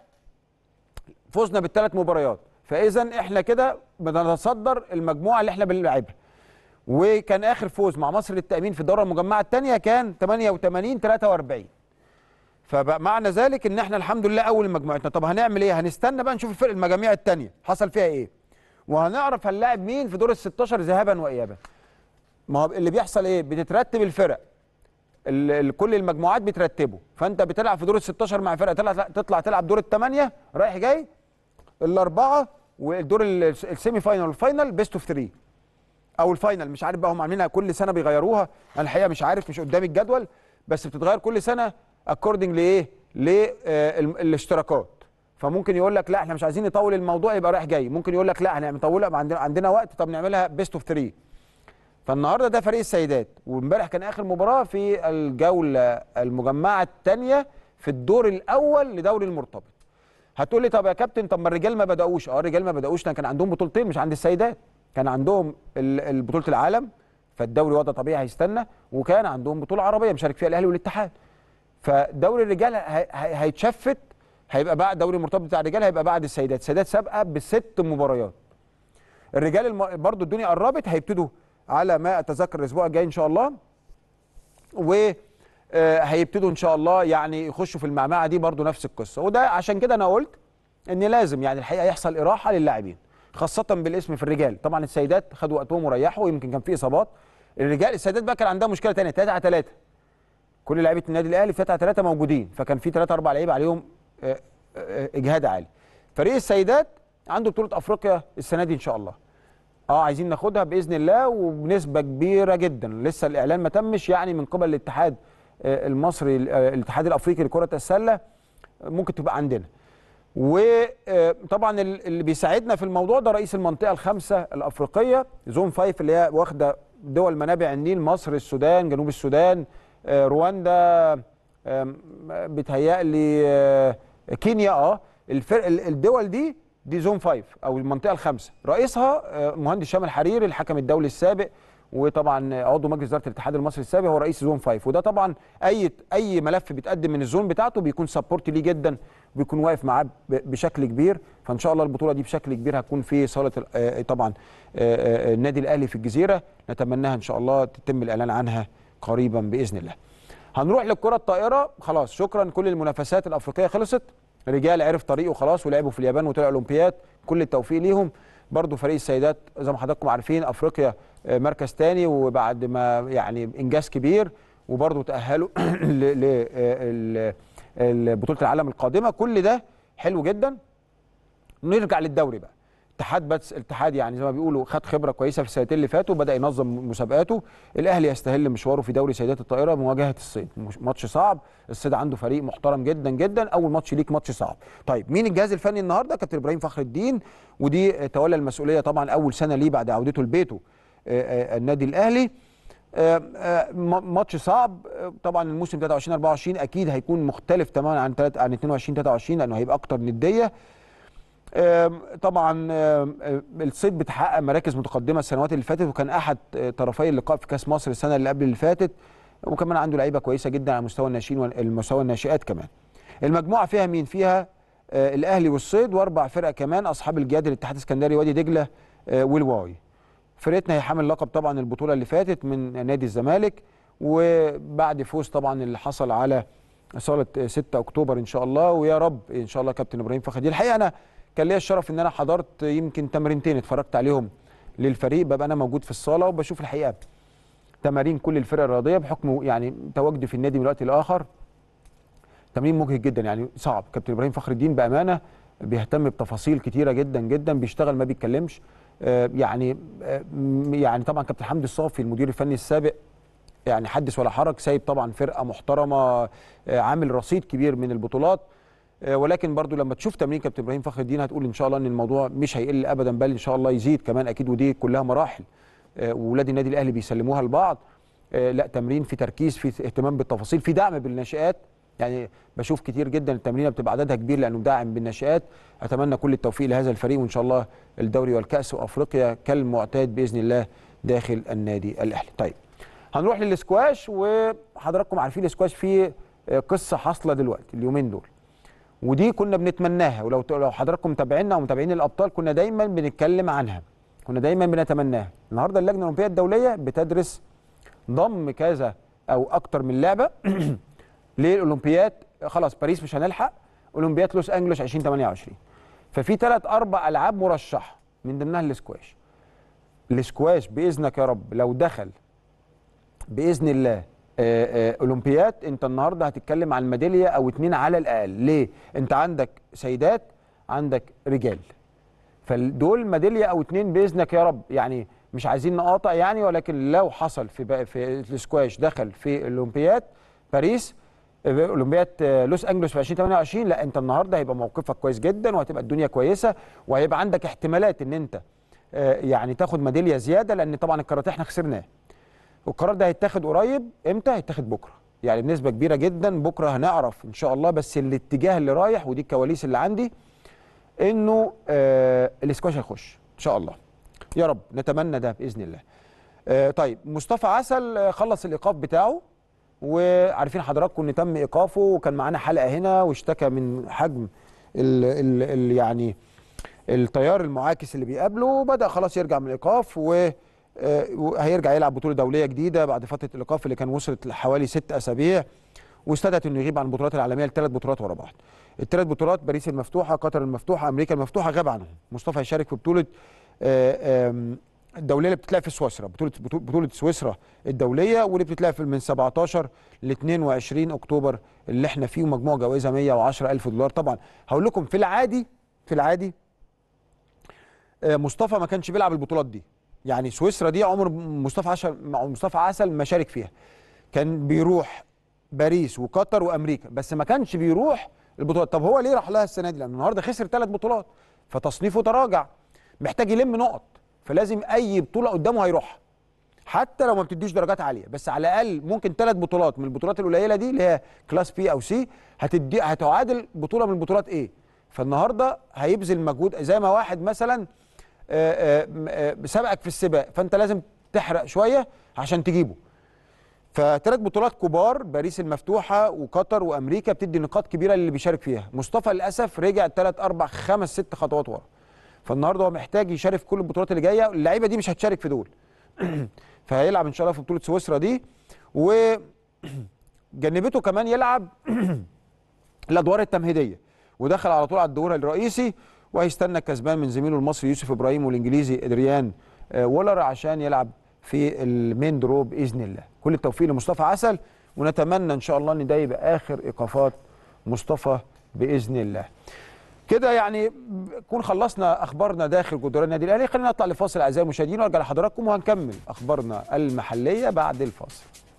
فزنا بالثلاث مباريات فاذا احنا كده بنتصدر المجموعه اللي احنا بنلعبها وكان اخر فوز مع مصر للتامين في الدوره المجمعه الثانيه كان 88 43 فبقى معنى ذلك ان احنا الحمد لله اول مجموعتنا طب هنعمل ايه هنستنى بقى نشوف الفرق المجاميع الثانيه حصل فيها ايه وهنعرف هنلاعب مين في دور ال 16 ذهابا وايابا ما هو اللي بيحصل ايه بتترتب الفرق ال- ال- كل المجموعات بترتبه فانت بتلعب في دور ال 16 مع فرقه تطلع تطلع تلعب دور الثمانيه رايح جاي الاربعه والدور ال- السيمي فاينال والفاينال بيست اوف 3 او الفاينل مش عارف بقى هم عاملينها كل سنه بيغيروها انا الحقيقه مش عارف مش قدامي الجدول بس بتتغير كل سنه اكوردنج لايه للاشتراكات فممكن يقول لك لا احنا مش عايزين نطول الموضوع يبقى رايح جاي ممكن يقول لك لا احنا مطوله عندنا عندنا وقت طب نعملها بيست اوف 3 فالنهارده ده فريق السيدات وامبارح كان اخر مباراه في الجوله المجمعه الثانيه في الدور الاول لدوري المرتبط هتقول لي طب يا كابتن طب ما الرجال ما بداوش اه الرجال ما بداوش لان كان عندهم بطولتين مش عند السيدات كان عندهم ال- ال- بطوله العالم فالدوري وضع طبيعي هيستنى وكان عندهم بطوله عربيه مشارك فيها الاهلي والاتحاد فدوري الرجال هي- هي- هيتشفت هيبقى بعد دوري المرتبط بتاع الرجال هيبقى بعد السيدات السيدات سابقه بست مباريات الرجال الم... برضو الدنيا قربت هيبتدوا على ما اتذكر الاسبوع الجاي ان شاء الله و آه، هيبتدوا ان شاء الله يعني يخشوا في المعمعه دي برضو نفس القصه وده عشان كده انا قلت ان لازم يعني الحقيقه يحصل اراحه للاعبين خاصه بالاسم في الرجال طبعا السيدات خدوا وقتهم وريحوا يمكن كان في اصابات الرجال السيدات بقى كان عندها مشكله ثانيه 3 على 3 كل لعيبه النادي الاهلي في 3 على 3 موجودين فكان في 3 4 لعيبه عليهم آه، آه، اجهاد عالي فريق السيدات عنده بطوله افريقيا السنه دي ان شاء الله اه عايزين ناخدها باذن الله وبنسبه كبيره جدا لسه الاعلان ما تمش يعني من قبل الاتحاد آه، المصري آه، الاتحاد الافريقي لكره السله ممكن تبقى عندنا وطبعا اللي بيساعدنا في الموضوع ده رئيس المنطقه الخامسه الافريقيه زون فايف اللي هي واخده دول منابع النيل مصر السودان جنوب السودان آه، رواندا آم، بيتهيألي آه، كينيا اه الفرق ال- الدول دي دي زون فايف او المنطقه الخامسه رئيسها آه، مهندس شامل حريري الحكم الدولي السابق وطبعا عضو مجلس اداره الاتحاد المصري السابق هو رئيس زون فايف وده طبعا اي اي ملف بيتقدم من الزون بتاعته بيكون سبورت ليه جدا بيكون واقف معاه ب- بشكل كبير فان شاء الله البطوله دي بشكل كبير هتكون في صاله ال- آه، طبعا آه، آه، النادي الاهلي في الجزيره نتمناها ان شاء الله تتم الاعلان عنها قريبا باذن الله هنروح للكره الطائره خلاص شكرا كل المنافسات الافريقيه خلصت رجال عرف طريقه خلاص ولعبوا في اليابان وطلعوا اولمبياد كل التوفيق ليهم برضو فريق السيدات زي ما حضراتكم عارفين افريقيا آه، مركز تاني وبعد ما يعني انجاز كبير وبرضو تاهلوا لبطوله العالم القادمه كل ده حلو جدا نرجع للدوري بقى اتحاد بس الاتحاد يعني زي ما بيقولوا خد خبره كويسه في السنتين اللي فاتوا بدا ينظم مسابقاته الاهلي يستهل مشواره في دوري سيدات الطائره بمواجهه الصيد مش- ماتش صعب الصيد عنده فريق محترم جدا جدا اول ماتش ليك ماتش صعب طيب مين الجهاز الفني النهارده كابتن ابراهيم فخر الدين ودي آه، تولى المسؤوليه طبعا اول سنه ليه بعد عودته لبيته آه، آه، النادي الاهلي آه، آه، م- ماتش صعب آه، طبعا الموسم 23 24 اكيد هيكون مختلف تماما عن تلات- عن 22 23 لانه هيبقى اكتر نديه آم، طبعا آم، آم، الصيد بتحقق مراكز متقدمه السنوات اللي فاتت وكان احد آه، طرفي اللقاء في كاس مصر السنه اللي قبل اللي فاتت وكمان عنده لعيبه كويسه جدا على مستوى الناشئين والمستوى الناشئات كمان المجموعه فيها مين فيها آه، الاهلي والصيد واربع فرق كمان اصحاب الجياد الاتحاد السكندري وادي دجله آه، والواي فرقتنا هي حامل لقب طبعا البطوله اللي فاتت من نادي الزمالك وبعد فوز طبعا اللي حصل على صاله 6 اكتوبر ان شاء الله ويا رب ان شاء الله كابتن ابراهيم فخر الدين الحقيقه انا كان ليا الشرف ان انا حضرت يمكن تمرينتين اتفرجت عليهم للفريق ببقى انا موجود في الصاله وبشوف الحقيقه تمارين كل الفرق الرياضيه بحكم يعني تواجدي في النادي من وقت لاخر تمرين مجهد جدا يعني صعب كابتن ابراهيم فخر الدين بامانه بيهتم بتفاصيل كتيره جدا جدا بيشتغل ما بيتكلمش آه، يعني آه، م- يعني طبعا كابتن حمدي الصافي المدير الفني السابق يعني حدث ولا حرج سايب طبعا فرقه محترمه آه، عامل رصيد كبير من البطولات آه، ولكن برضو لما تشوف تمرين كابتن ابراهيم فخر الدين هتقول ان شاء الله ان الموضوع مش هيقل ابدا بل ان شاء الله يزيد كمان اكيد ودي كلها مراحل آه، وولاد النادي الاهلي بيسلموها لبعض آه، لا تمرين في تركيز في اهتمام بالتفاصيل في دعم بالناشئات يعني بشوف كتير جدا التمرينه بتبقى عددها كبير لانه داعم بالناشئات اتمنى كل التوفيق لهذا الفريق وان شاء الله الدوري والكاس وافريقيا كالمعتاد باذن الله داخل النادي الاهلي طيب هنروح للسكواش وحضراتكم عارفين السكواش فيه آه، قصه حاصله دلوقتي اليومين دول ودي كنا بنتمناها ولو لو حضراتكم متابعينا ومتابعين الابطال كنا دايما بنتكلم عنها كنا دايما بنتمناها النهارده اللجنه الاولمبيه الدوليه بتدرس ضم كذا او اكتر من لعبه للاولمبياد خلاص باريس مش هنلحق اولمبياد لوس انجلوس 2028 ففي ثلاث اربع العاب مرشحه من ضمنها الاسكواش الاسكواش باذنك يا رب لو دخل باذن الله آه، آه، اولمبياد انت النهارده هتتكلم عن ميداليه او اتنين على الاقل ليه انت عندك سيدات عندك رجال فدول ميداليه او اتنين باذنك يا رب يعني مش عايزين نقاطع يعني ولكن لو حصل في بقى في الاسكواش دخل في الاولمبياد باريس آه، اولمبياد آه، لوس انجلوس في 2028 لا انت النهارده هيبقى موقفك كويس جدا وهتبقى الدنيا كويسه وهيبقى عندك احتمالات ان انت آه، يعني تاخد ميداليه زياده لان طبعا الكاراتيه احنا خسرناه والقرار ده هيتاخد قريب امتى هيتاخد بكره يعني بنسبه كبيره جدا بكره هنعرف ان شاء الله بس الاتجاه اللي رايح ودي الكواليس اللي عندي انه آه الاسكواش هيخش ان شاء الله يا رب نتمنى ده باذن الله آه طيب مصطفى عسل آه، خلص الايقاف بتاعه وعارفين حضراتكم ان تم ايقافه وكان معانا حلقه هنا واشتكى من حجم ال ال ال يعني التيار المعاكس اللي بيقابله وبدا خلاص يرجع من الايقاف و آه، وهيرجع يلعب بطوله دوليه جديده بعد فتره الايقاف اللي كان وصلت لحوالي ست اسابيع واستدعت انه يغيب عن البطولات العالميه لثلاث بطولات ورا بعض. الثلاث بطولات باريس المفتوحه، قطر المفتوحه، امريكا المفتوحه غاب عنهم. مصطفى هيشارك في بطوله آه، آم، الدوليه اللي بتتلعب في سويسرا، بطوله بطو- بطوله سويسرا الدوليه واللي بتتلعب في- من 17 ل 22 اكتوبر اللي احنا فيه ومجموع جوائزها 110 الف دولار طبعا. هقول لكم في العادي في العادي آه، مصطفى ما كانش بيلعب البطولات دي يعني سويسرا دي عمر مصطفى عسل مصطفى عسل ما شارك فيها كان بيروح باريس وقطر وامريكا بس ما كانش بيروح البطولات طب هو ليه راح لها السنه دي لان النهارده خسر ثلاث بطولات فتصنيفه تراجع محتاج يلم نقط فلازم اي بطوله قدامه هيروحها حتى لو ما بتديش درجات عاليه بس على الاقل ممكن ثلاث بطولات من البطولات القليله دي اللي هي كلاس بي او سي هتدي هتعادل بطوله من البطولات ايه فالنهارده هيبذل مجهود زي ما واحد مثلا آه، آه، آه، سبقك في السباق فانت لازم تحرق شويه عشان تجيبه فثلاث بطولات كبار باريس المفتوحه وقطر وامريكا بتدي نقاط كبيره للي بيشارك فيها مصطفى للاسف رجع ثلاث اربع خمس ست خطوات ورا فالنهارده هو محتاج يشارك في كل البطولات اللي جايه اللعيبه دي مش هتشارك في دول فهيلعب ان شاء الله في بطوله سويسرا دي وجنبته كمان يلعب الادوار التمهيديه ودخل على طول على الدور الرئيسي وهيستنى الكسبان من زميله المصري يوسف ابراهيم والانجليزي ادريان آه، وولر عشان يلعب في المين درو باذن الله كل التوفيق لمصطفى عسل ونتمنى ان شاء الله ان ده يبقى اخر ايقافات مصطفى باذن الله كده يعني نكون خلصنا اخبارنا داخل جدران النادي الاهلي خلينا نطلع لفاصل اعزائي المشاهدين وارجع لحضراتكم وهنكمل اخبارنا المحليه بعد الفاصل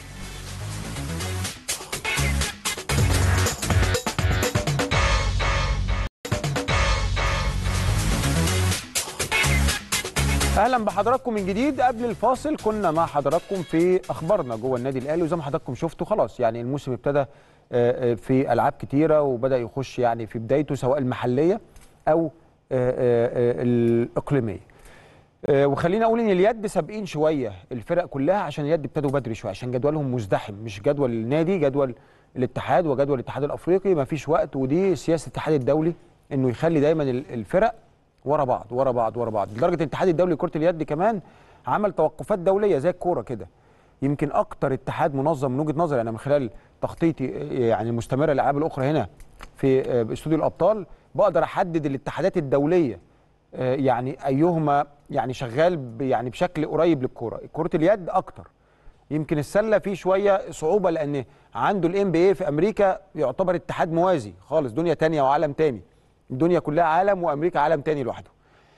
اهلا بحضراتكم من جديد قبل الفاصل كنا مع حضراتكم في اخبارنا جوه النادي الاهلي وزي ما حضراتكم شفتوا خلاص يعني الموسم ابتدى آه، آه، في العاب كتيره وبدا يخش يعني في بدايته سواء المحليه او آه، آه، آه، الاقليميه آه، وخلينا اقول ان اليد سابقين شويه الفرق كلها عشان اليد ابتدوا بدري شويه عشان جدولهم مزدحم مش جدول النادي جدول الاتحاد وجدول الاتحاد الافريقي ما فيش وقت ودي سياسه الاتحاد الدولي انه يخلي دايما ال- الفرق ورا بعض ورا بعض ورا بعض لدرجه الاتحاد الدولي لكره اليد كمان عمل توقفات دوليه زي الكوره كده يمكن اكتر اتحاد منظم من وجهه نظري انا من خلال تخطيطي آه، يعني المستمره للالعاب الاخرى هنا في آه، استوديو الابطال بقدر احدد الاتحادات الدوليه آه، يعني ايهما يعني شغال ب- يعني بشكل قريب للكوره كره اليد اكتر يمكن السله فيه شويه صعوبه لان عنده الام بي اي في امريكا يعتبر اتحاد موازي خالص دنيا تانية وعالم تاني الدنيا كلها عالم وامريكا عالم تاني لوحده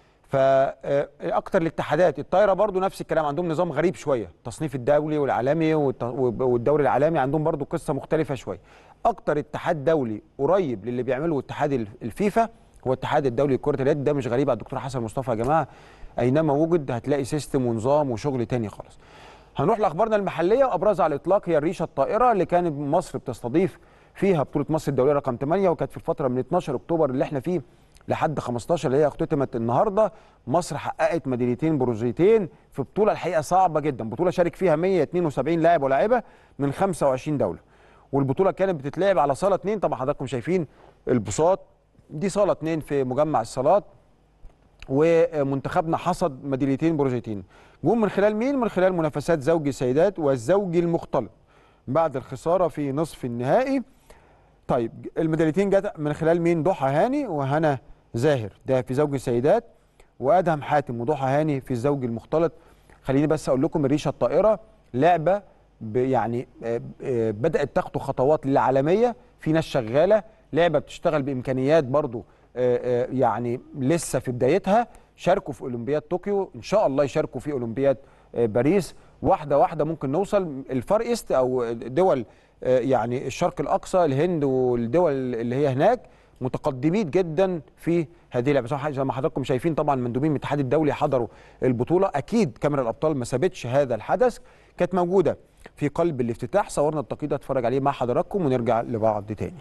فاكتر الاتحادات الطايره برضو نفس الكلام عندهم نظام غريب شويه التصنيف الدولي والعالمي والت- والدوري العالمي عندهم برضو قصه مختلفه شويه اكتر اتحاد دولي قريب للي بيعمله اتحاد الف- الفيفا هو الاتحاد الدولي لكره اليد ده مش غريب على الدكتور حسن مصطفى يا جماعه اينما وجد هتلاقي سيستم ونظام وشغل تاني خالص هنروح لاخبارنا المحليه وابرزها على الاطلاق هي الريشه الطائره اللي كانت مصر بتستضيف فيها بطوله مصر الدوليه رقم 8 وكانت في الفتره من 12 اكتوبر اللي احنا فيه لحد 15 اللي هي اختتمت النهارده مصر حققت ميداليتين برونزيتين في بطوله الحقيقه صعبه جدا بطوله شارك فيها 172 لاعب ولاعبه من 25 دوله والبطوله كانت بتتلعب على صاله 2 طبعا حضراتكم شايفين البساط دي صاله 2 في مجمع الصالات ومنتخبنا حصد ميداليتين برونزيتين جم من خلال مين من خلال منافسات زوجي السيدات والزوجي المختلط بعد الخساره في نصف النهائي طيب الميداليتين جت من خلال مين ضحى هاني وهنا زاهر ده في زوجي السيدات وادهم حاتم وضحى هاني في الزوج المختلط خليني بس اقول لكم الريشه الطائره لعبه ب- يعني آه، آه، بدات تخطو خطوات للعالميه في ناس شغاله لعبه بتشتغل بامكانيات برضو آه، آه، يعني لسه في بدايتها شاركوا في اولمبياد طوكيو ان شاء الله يشاركوا في اولمبياد آه، باريس واحده واحده ممكن نوصل الفار ايست او دول آه، يعني الشرق الاقصى الهند والدول اللي هي هناك متقدمين جدا في هذه اللعبه صح زي ما حضراتكم شايفين طبعا مندوبين من الاتحاد الدولي حضروا البطوله اكيد كاميرا الابطال ما سابتش هذا الحدث كانت موجوده في قلب الافتتاح صورنا التقييد اتفرج عليه مع حضراتكم ونرجع لبعض تاني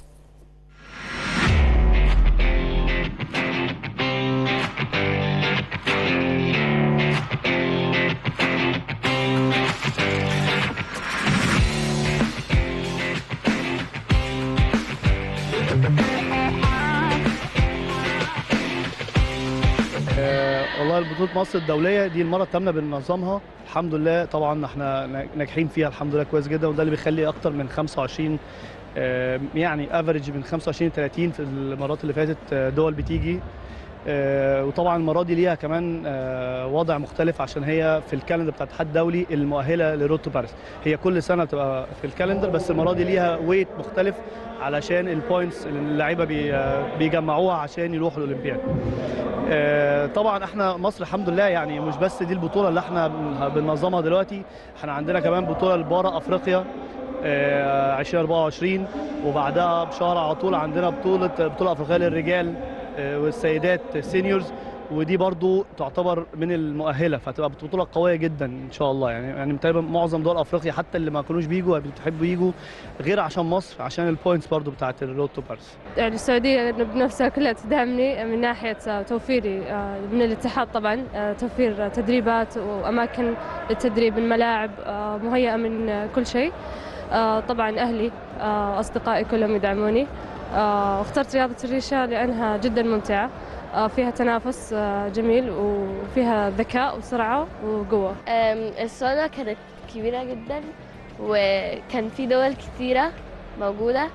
آه، والله البطولة مصر الدولية دي المرة الثامنة بننظمها الحمد لله طبعا احنا ناجحين فيها الحمد لله كويس جدا وده اللي بيخلي اكتر من 25 آه، يعني افريج من 25 ل 30 في المرات اللي فاتت آه، دول بتيجي آه، وطبعا المره دي ليها كمان آه، وضع مختلف عشان هي في الكالندر بتاع الاتحاد الدولي المؤهله لرود تو باريس هي كل سنه بتبقى في الكالندر بس المره دي ليها ويت مختلف علشان البوينتس اللي اللعيبه بي- آه، بيجمعوها عشان يروحوا الاولمبياد آه، طبعا احنا مصر الحمد لله يعني مش بس دي البطوله اللي احنا بن- بننظمها دلوقتي احنا عندنا كمان بطوله لبارا افريقيا آه، 2024 وبعدها بشهر على طول عندنا بطوله بطوله افريقيه للرجال آه، والسيدات سينيورز ودي برضو تعتبر من المؤهله فتبقى بطوله قويه جدا ان شاء الله يعني يعني تقريبا معظم دول افريقيا حتى اللي ما كانوش بيجوا بيحبوا يجوا غير عشان مصر عشان البوينتس برضو بتاعت الرود تو بارس يعني السعودية بنفسها كلها تدعمني من ناحية آه، توفيري آه، من الاتحاد طبعا آه، توفير آه، تدريبات وأماكن للتدريب الملاعب آه، مهيئة من آه، كل شيء آه، طبعا أهلي آه، أصدقائي كلهم يدعموني آه، اخترت رياضة الريشة لأنها جدا ممتعة آه، فيها تنافس آه، جميل وفيها ذكاء وسرعة وقوة أم، الصالة كانت كبيرة جدا وكان في دول كتيرة موجودة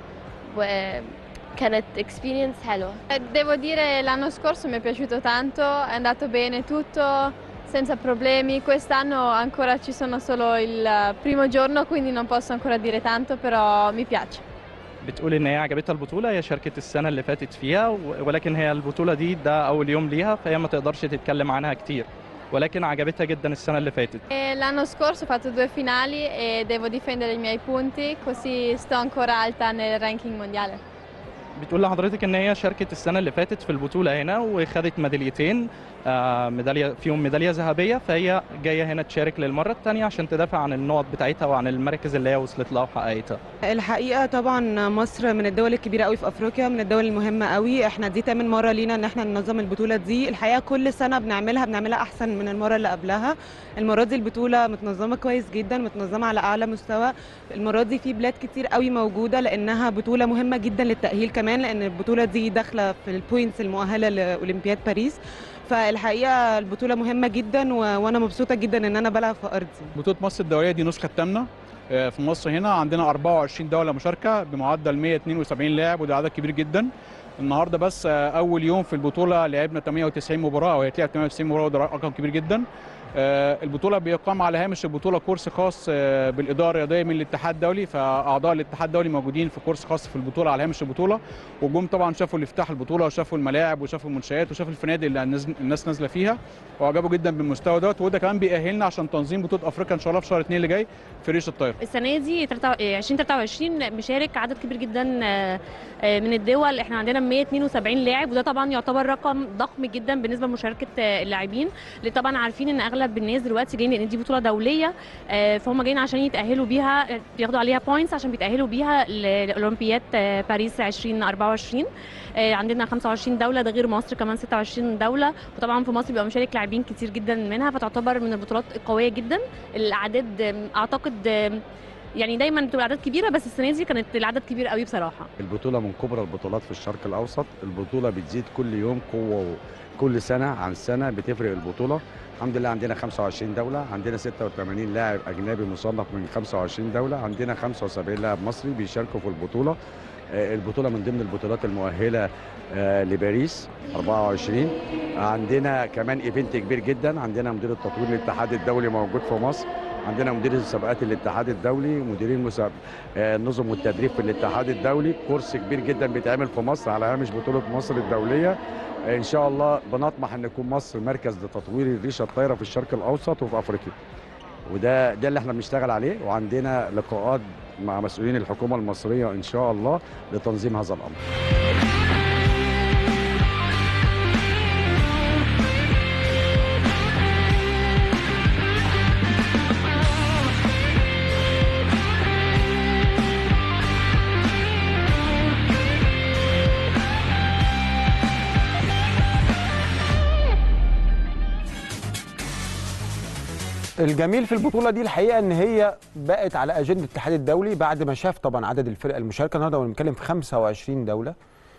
وكانت experience حلوة Devo dire l'anno scorso mi è piaciuto tanto, è andato bene tutto, senza problemi. Quest'anno ancora ci sono solo il primo giorno, quindi non posso ancora dire tanto, però mi piace. بتقول ان هي عجبتها البطوله هي شاركت السنه اللي فاتت فيها و- ولكن هي البطوله دي ده اول يوم ليها فهي ما تقدرش تتكلم عنها كتير ولكن عجبتها جدا السنه اللي فاتت E l'anno scorso ho fatto due finali e devo difendere i miei punti, così sto ancora alta nel ranking mondiale. بتقول لحضرتك ان هي شاركت السنه اللي فاتت في البطوله هنا وخدت ميداليتين آه، ميداليه فيهم ميداليه ذهبيه فهي جايه هنا تشارك للمره الثانيه عشان تدافع عن النقط بتاعتها وعن المراكز اللي هي وصلت لها وحققتها الحقيقه طبعا مصر من الدول الكبيره قوي في افريقيا من الدول المهمه قوي احنا دي تامن مره لينا ان احنا ننظم البطوله دي الحقيقه كل سنه بنعملها بنعملها احسن من المره اللي قبلها المره دي البطوله متنظمه كويس جدا متنظمه على اعلى مستوى المره دي في بلاد كتير قوي موجوده لانها بطوله مهمه جدا للتاهيل كمان لان البطوله دي داخله في البوينتس المؤهله لاولمبياد باريس فالحقيقه البطوله مهمه جدا و... وانا مبسوطه جدا ان انا بلعب في ارضي بطولة مصر الدولية دي نسخة الثامنة آه، في مصر هنا عندنا 24 دولة مشاركة بمعدل 172 لاعب وده عدد كبير جدا النهارده بس آه، أول يوم في البطولة لعبنا 98 مباراة أو هيتلعب 98 مباراة وده رقم كبير جدا آه، البطولة بيقام على هامش البطولة كورس خاص آه، بالإدارة الرياضية من الاتحاد الدولي فأعضاء الاتحاد الدولي موجودين في كورس خاص في البطولة على هامش البطولة وجم طبعا شافوا الافتتاح البطولة وشافوا الملاعب وشافوا المنشآت وشافوا الفنادق اللي الناس- الناس نازلة فيها وعجبوا جدا بالمستوى دوت وده كمان بيأهلنا عشان تنظيم بطولة أفريقيا إن شاء الله في شهر 2 اللي جاي في ريش الطايرة السنه دي 2023 مشارك عدد كبير جدا آه، آه، من الدول احنا عندنا 172 لاعب وده طبعا يعتبر رقم ضخم جدا بالنسبه لمشاركه آه، اللاعبين اللي طبعا عارفين ان اغلب الناس دلوقتي جايين لان دي بطوله دوليه آه، فهم جايين عشان يتاهلوا بيها آه، بياخدوا عليها بوينتس عشان بيتاهلوا بيها ل- لاولمبياد آه، باريس 2024 آه، عندنا 25 دوله ده غير مصر كمان 26 دوله وطبعا في مصر بيبقى مشارك لاعبين كتير جدا منها فتعتبر من البطولات القويه جدا الاعداد آم، اعتقد آم، يعني دايما بتبقى اعداد كبيره بس السنه دي كانت العدد كبير قوي بصراحه البطولة من كبرى البطولات في الشرق الأوسط البطولة بتزيد كل يوم قوة كل سنة عن سنة بتفرق البطولة الحمد لله عندنا 25 دولة عندنا 86 لاعب أجنبي مصنف من 25 دولة عندنا 75 لاعب مصري بيشاركوا في البطولة آه، البطوله من ضمن البطولات المؤهله آه، لباريس 24 عندنا كمان ايفنت كبير جدا عندنا مدير التطوير الاتحاد الدولي موجود في مصر عندنا مدير مسابقات الاتحاد الدولي مديرين مسابق آه، النظم والتدريب في الاتحاد الدولي كورس كبير جدا بيتعمل في مصر على هامش بطوله مصر الدوليه آه، ان شاء الله بنطمح ان يكون مصر مركز لتطوير الريشه الطايره في الشرق الاوسط وفي افريقيا وده ده اللي احنا بنشتغل عليه وعندنا لقاءات مع مسؤولين الحكومه المصريه ان شاء الله لتنظيم هذا الامر الجميل في البطوله دي الحقيقه ان هي بقت على اجنده الاتحاد الدولي بعد ما شاف طبعا عدد الفرق المشاركه النهارده بنتكلم في 25 دوله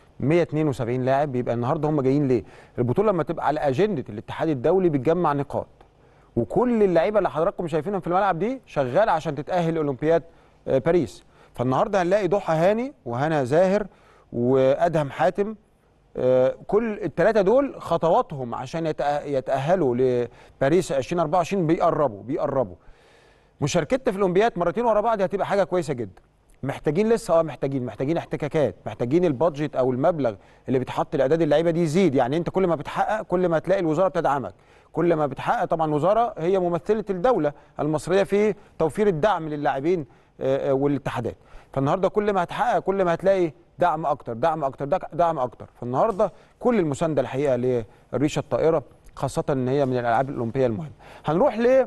172 لاعب بيبقى النهارده هم جايين ليه؟ البطوله لما تبقى على اجنده الاتحاد الدولي بتجمع نقاط وكل اللعيبه اللي حضراتكم شايفينهم في الملعب دي شغاله عشان تتاهل اولمبياد آه، باريس فالنهارده هنلاقي ضحى هاني وهنا زاهر وادهم حاتم آه، كل الثلاثه دول خطواتهم عشان يتأ- يتاهلوا لباريس 2024 بيقربوا بيقربوا مشاركتنا في الاولمبياد مرتين ورا بعض هتبقى حاجه كويسه جدا محتاجين لسه اه محتاجين محتاجين احتكاكات محتاجين البادجت او المبلغ اللي بيتحط لاعداد اللعيبه دي يزيد يعني انت كل ما بتحقق كل ما تلاقي الوزاره بتدعمك كل ما بتحقق طبعا الوزاره هي ممثله الدوله المصريه في توفير الدعم للاعبين آه، آه، والاتحادات فالنهارده كل ما هتحقق كل ما هتلاقي دعم اكتر دعم اكتر دع- دعم اكتر فالنهارده كل المسانده الحقيقه للريشه الطائره خاصه ان هي من الالعاب الاولمبيه المهمه هنروح ل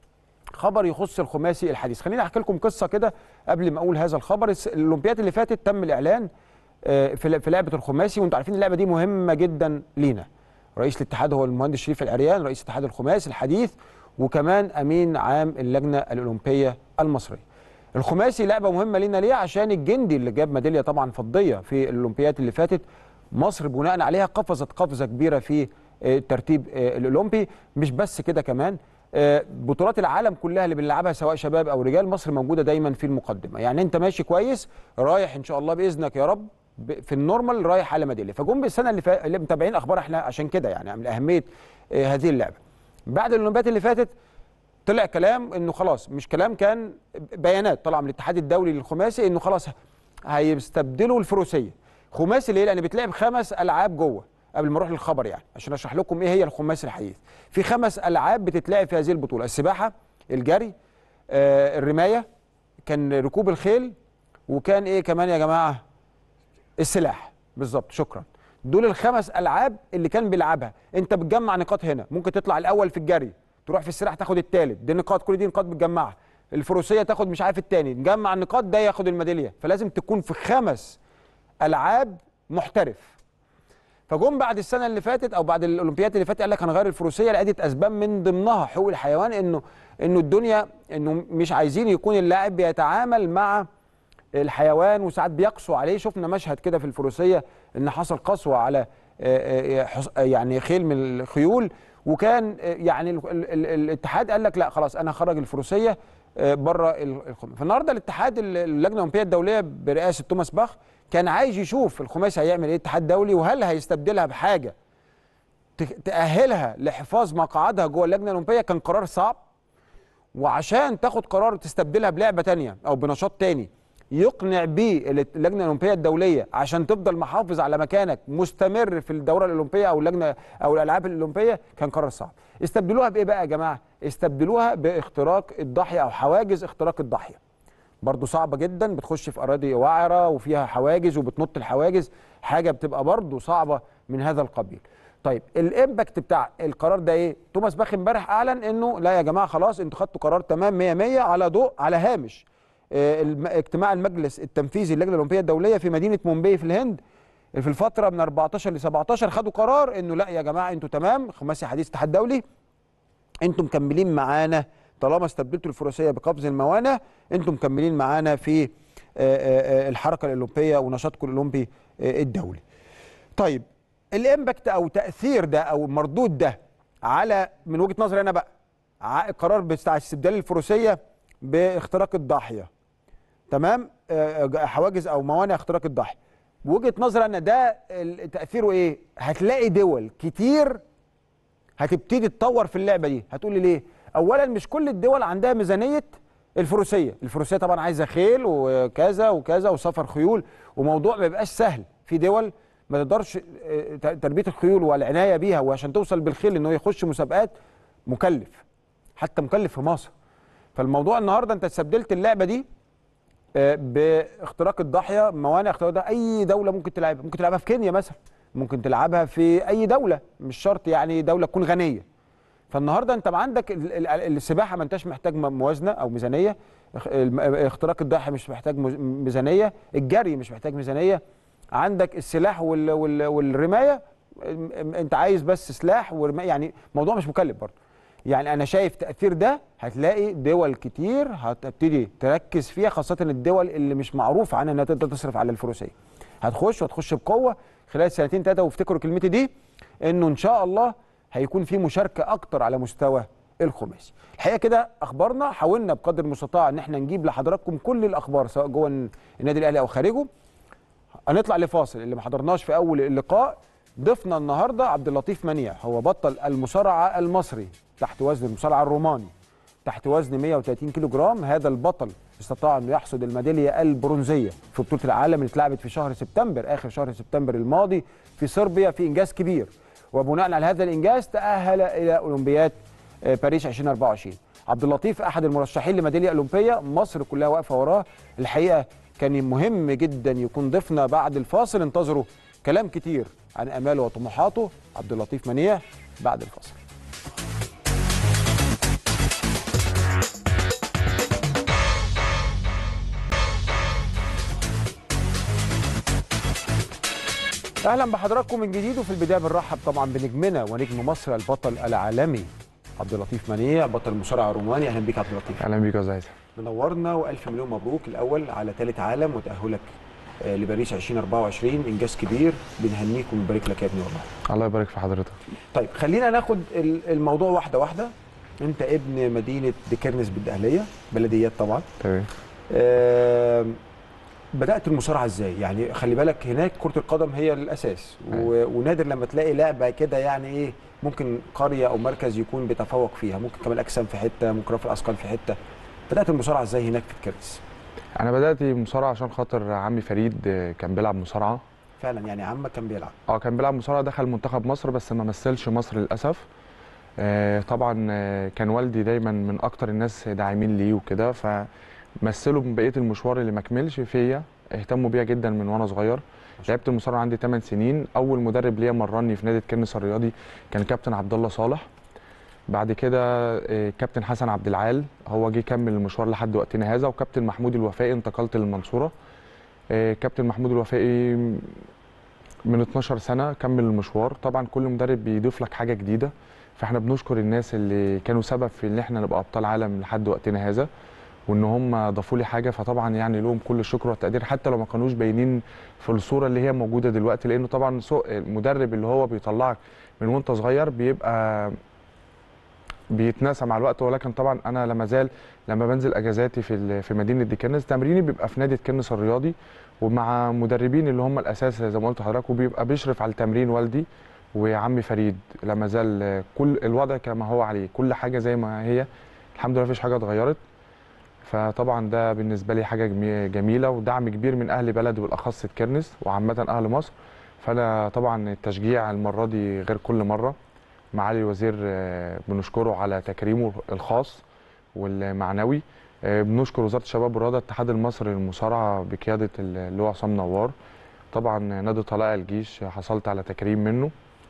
خبر يخص الخماسي الحديث خليني احكي لكم قصه كده قبل ما اقول هذا الخبر الس- الاولمبياد اللي فاتت تم الاعلان آه، في ل- في لعبه الخماسي وانتم عارفين اللعبه دي مهمه جدا لينا رئيس الاتحاد هو المهندس شريف العريان رئيس اتحاد الخماسي الحديث وكمان امين عام اللجنه الاولمبيه المصريه الخماسي لعبه مهمه لينا ليه عشان الجندي اللي جاب ميداليه طبعا فضيه في الاولمبياد اللي فاتت مصر بناء عليها قفزت قفزه كبيره في آه، الترتيب آه، الاولمبي مش بس كده كمان آه، بطولات العالم كلها اللي بنلعبها سواء شباب او رجال مصر موجوده دايما في المقدمه يعني انت ماشي كويس رايح ان شاء الله باذنك يا رب ب- في النورمال رايح على ميداليه فجم بالسنه اللي فاتت اللي متابعين اخبار احنا عشان كده يعني من اهميه آه، هذه اللعبه بعد الاولمبياد اللي فاتت طلع كلام انه خلاص مش كلام كان بيانات طالعه من الاتحاد الدولي للخماسي انه خلاص هيستبدلوا الفروسيه خماسي ليه لان بيتلعب خمس العاب جوه قبل ما اروح للخبر يعني عشان اشرح لكم ايه هي الخماسي الحديث في خمس العاب بتتلعب في هذه البطوله السباحه الجري آه الرمايه كان ركوب الخيل وكان ايه كمان يا جماعه السلاح بالظبط شكرا دول الخمس العاب اللي كان بيلعبها انت بتجمع نقاط هنا ممكن تطلع الاول في الجري تروح في السلاح تاخد الثالث دي نقاط كل دي نقاط بتجمعها الفروسيه تاخد مش عارف الثاني نجمع النقاط ده ياخد الميداليه فلازم تكون في خمس العاب محترف فجم بعد السنه اللي فاتت او بعد الاولمبياد اللي فاتت قال لك هنغير الفروسيه لعده اسباب من ضمنها حقوق الحيوان انه انه الدنيا انه مش عايزين يكون اللاعب بيتعامل مع الحيوان وساعات بيقسوا عليه شفنا مشهد كده في الفروسيه ان حصل قسوه على آه، آه، حص- آه، يعني خيل من الخيول وكان آه، يعني ال- ال- ال- الاتحاد قال لك لا خلاص انا هخرج الفروسيه بره الخماسي فالنهارده الاتحاد ال- اللجنه الاولمبيه الدوليه برئاسه توماس باخ كان عايز يشوف الخماسي هيعمل ايه الاتحاد الدولي وهل هيستبدلها بحاجه ت- تاهلها لحفاظ مقاعدها جوه اللجنه الاولمبيه كان قرار صعب وعشان تاخد قرار تستبدلها بلعبه تانية او بنشاط تاني يقنع بيه اللجنه الاولمبيه الدوليه عشان تفضل محافظ على مكانك مستمر في الدوره الاولمبيه او اللجنه او الالعاب الاولمبيه كان قرار صعب استبدلوها بايه بقى يا جماعه استبدلوها باختراق الضاحيه او حواجز اختراق الضاحيه برضو صعبه جدا بتخش في اراضي وعره وفيها حواجز وبتنط الحواجز حاجه بتبقى برضو صعبه من هذا القبيل طيب الامباكت بتاع القرار ده ايه توماس باخ امبارح اعلن انه لا يا جماعه خلاص انتوا خدتوا قرار تمام 100 100 على ضوء على هامش آه، الم- اجتماع المجلس التنفيذي للجنه الاولمبيه الدوليه في مدينه مومباي في الهند في الفتره من 14 ل 17 خدوا قرار انه لا يا جماعه انتوا تمام خماسي حديث اتحاد دولي انتم مكملين معانا طالما استبدلتوا الفروسيه بقفز الموانع انتم مكملين معانا في آه، آه، آه، الحركه الاولمبيه ونشاطكم الاولمبي آه، الدولي. طيب الامباكت او تاثير ده او المردود ده على من وجهه نظري انا بقى ع- القرار بتاع استبدال الفروسيه باختراق الضاحيه تمام آه، حواجز او موانع اختراق الضحيه بوجهه نظري ان ده ال- تاثيره ايه هتلاقي دول كتير هتبتدي تطور في اللعبه دي هتقولي ليه اولا مش كل الدول عندها ميزانيه الفروسيه الفروسيه طبعا عايزه خيل وكذا وكذا وسفر خيول وموضوع ما بيبقاش سهل في دول ما تقدرش آه، ت- تربيه الخيول والعنايه بيها وعشان توصل بالخيل انه يخش مسابقات مكلف حتى مكلف في مصر فالموضوع النهارده انت استبدلت اللعبه دي آه، باختراق الضاحيه موانع اختراق ده اي دوله ممكن تلعبها ممكن تلعبها في كينيا مثلا ممكن تلعبها في اي دوله مش شرط يعني دوله تكون غنيه فالنهارده انت ما عندك ال- ال- السباحه ما انتش محتاج م- موازنه او ميزانيه اخ- الم- اختراق الضاحيه مش محتاج مز- ميزانيه الجري مش محتاج ميزانيه عندك السلاح وال وال والرمايه ام- ام- انت عايز بس سلاح ورمايه يعني موضوع مش مكلف برضه يعني انا شايف تاثير ده هتلاقي دول كتير هتبتدي تركز فيها خاصه الدول اللي مش معروف عنها انها تقدر تصرف على الفروسيه هتخش وتخش بقوه خلال سنتين ثلاثه وافتكروا كلمتي دي انه ان شاء الله هيكون في مشاركه اكتر على مستوى الخماسي الحقيقه كده اخبارنا حاولنا بقدر المستطاع ان احنا نجيب لحضراتكم كل الاخبار سواء جوه النادي الاهلي او خارجه هنطلع لفاصل اللي ما حضرناش في اول اللقاء ضيفنا النهارده عبد اللطيف منيع هو بطل المصارعه المصري تحت وزن المصارعه الروماني تحت وزن 130 كيلو جرام هذا البطل استطاع انه يحصد الميداليه البرونزيه في بطوله العالم اللي اتلعبت في شهر سبتمبر اخر شهر سبتمبر الماضي في صربيا في انجاز كبير وبناء على هذا الانجاز تاهل الى اولمبياد آه، باريس 2024 عبد اللطيف احد المرشحين لميداليه اولمبيه مصر كلها واقفه وراه الحقيقه كان مهم جدا يكون ضيفنا بعد الفاصل انتظروا كلام كتير عن اماله وطموحاته عبد اللطيف منيع بعد الفاصل اهلا بحضراتكم من جديد وفي البدايه بنرحب طبعا بنجمنا ونجم مصر البطل العالمي عبد اللطيف منيع بطل المصارعه الروماني اهلا بيك عبد اللطيف اهلا بيك يا زايد منورنا والف مليون مبروك الاول على ثالث عالم وتاهلك آه، لباريس 2024 انجاز كبير بنهنيك ونبارك لك يا ابني والله الله يبارك في حضرتك طيب خلينا ناخد ال- الموضوع واحده واحده انت ابن مدينه ديكرنس بالدهليه بلديات طبعا تمام آم، بدات المصارعه ازاي يعني خلي بالك هناك كره القدم هي الاساس و... ونادر لما تلاقي لعبه كده يعني ايه ممكن قريه او مركز يكون بيتفوق فيها ممكن كمان اجسام في حته ممكن رفع الاثقال في حته بدات المصارعه ازاي هناك في الكرنس انا بدات مصارعه عشان خاطر عمي فريد آه، كان بيلعب مصارعه فعلا يعني عمك كان بيلعب اه كان بيلعب مصارعه دخل منتخب مصر بس ما مثلش مصر للاسف آه، طبعا آه، كان والدي دايما من اكتر الناس داعمين ليه وكده فمثلوا من بقيه المشوار اللي ما كملش فيا اهتموا بيا جدا من وانا صغير لعبت المصارعه عندي 8 سنين اول مدرب ليا مرني في نادي كنس الرياضي كان كابتن عبد الله صالح بعد كده آه، كابتن حسن عبد العال هو جه كمل المشوار لحد وقتنا هذا وكابتن محمود الوفائي انتقلت للمنصوره آه، كابتن محمود الوفائي من 12 سنه كمل المشوار طبعا كل مدرب بيضيف لك حاجه جديده فاحنا بنشكر الناس اللي كانوا سبب في ان احنا نبقى ابطال عالم لحد وقتنا هذا وان هم ضافوا لي حاجه فطبعا يعني لهم كل الشكر والتقدير حتى لو ما كانوش باينين في الصوره اللي هي موجوده دلوقتي لانه طبعا سوق المدرب اللي هو بيطلعك من وانت صغير بيبقى بيتناسى مع الوقت ولكن طبعا انا لما زال لما بنزل اجازاتي في ال- في مدينه ديكنس تمريني بيبقى في نادي الكنس الرياضي ومع مدربين اللي هم الاساس زي ما قلت لحضرتك وبيبقى بيشرف على التمرين والدي وعمي فريد لما زال كل الوضع كما هو عليه كل حاجه زي ما هي الحمد لله مفيش حاجه اتغيرت فطبعا ده بالنسبه لي حاجه جمي- جميله ودعم كبير من اهل بلدي بالاخص الكرنس وعامه اهل مصر فانا طبعا التشجيع المره دي غير كل مره معالي الوزير آه، بنشكره على تكريمه الخاص والمعنوي آه، بنشكر وزاره الشباب والرياضه الاتحاد المصري للمصارعه بقياده اللواء عصام نوار طبعا نادي طلائع الجيش حصلت على تكريم منه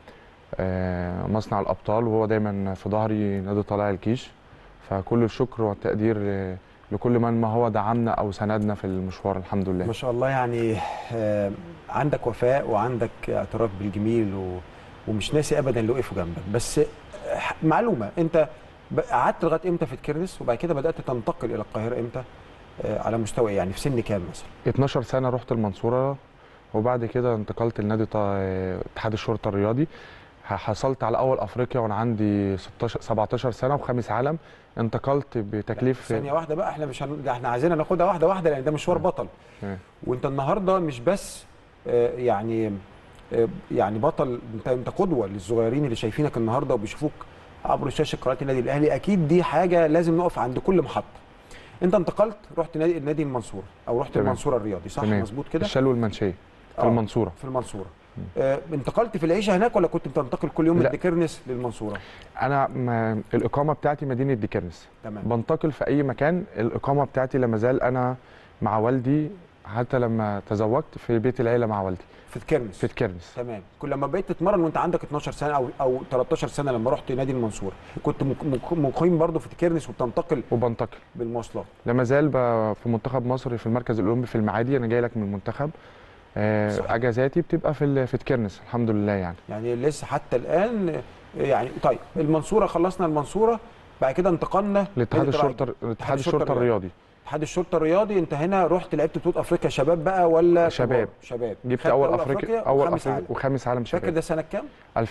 آه، مصنع الابطال وهو دايما في ظهري نادي طلائع الجيش فكل الشكر والتقدير آه، لكل من ما هو دعمنا او ساندنا في المشوار الحمد لله ما شاء الله يعني آه، عندك وفاء وعندك اعتراف بالجميل و... ومش ناسي ابدا اللي وقفوا جنبك بس آه، معلومه انت ب- قعدت لغايه امتى في الكرنس وبعد كده بدات تنتقل الى القاهره امتى آه، على مستوى إيه؟ يعني في سن كام مثلا 12 سنه رحت المنصوره وبعد كده انتقلت لنادي طا- اتحاد الشرطه الرياضي حصلت على اول افريقيا وانا عندي 16 17 سنه وخامس عالم انتقلت بتكليف ثانيه واحده بقى احنا مش هن... ده احنا عايزين ناخدها واحده واحده لان ده مشوار بطل تمام. وانت النهارده مش بس آه، يعني آه، يعني بطل انت انت قدوه للصغيرين اللي شايفينك النهارده وبيشوفوك عبر شاشه قناه النادي الاهلي اكيد دي حاجه لازم نقف عند كل محطه انت انتقلت رحت نادي نادي المنصوره او رحت تمام. المنصوره الرياضي صح تمام. مظبوط كده الشلو المنشيه في آه. المنصوره في المنصوره آه، انتقلت في العيشه هناك ولا كنت بتنتقل كل يوم من لا. ديكرنس للمنصوره انا ما الاقامه بتاعتي مدينه ديكرنس تمام بنتقل في اي مكان الاقامه بتاعتي لا مازال انا مع والدي حتى لما تزوجت في بيت العيله مع والدي في تكرنس في تكرنس تمام كل لما بقيت تتمرن وانت عندك 12 سنه او او 13 سنه لما رحت نادي المنصوره كنت مق- مق- مقيم برضه في تكرنس وبتنتقل وبنتقل بالمواصلات لا مازال ب- في منتخب مصر في المركز الاولمبي في المعادي انا جاي لك من المنتخب آه، صحيح. اجازاتي بتبقى في ال- في تكرنس الحمد لله يعني يعني لسه حتى الان آه، يعني طيب المنصوره خلصنا المنصوره بعد كده انتقلنا لاتحاد نادي الشرطه الترجي. اتحاد الشرطه الرياضي اتحاد الشرطه الرياضي انت هنا رحت لعبت بطوله افريقيا شباب بقى ولا شباب. كبار؟ شباب جبت خدت اول افريقيا اول وخامس افريقيا عالم. وخامس عالم فاكر شباب ده سنه كام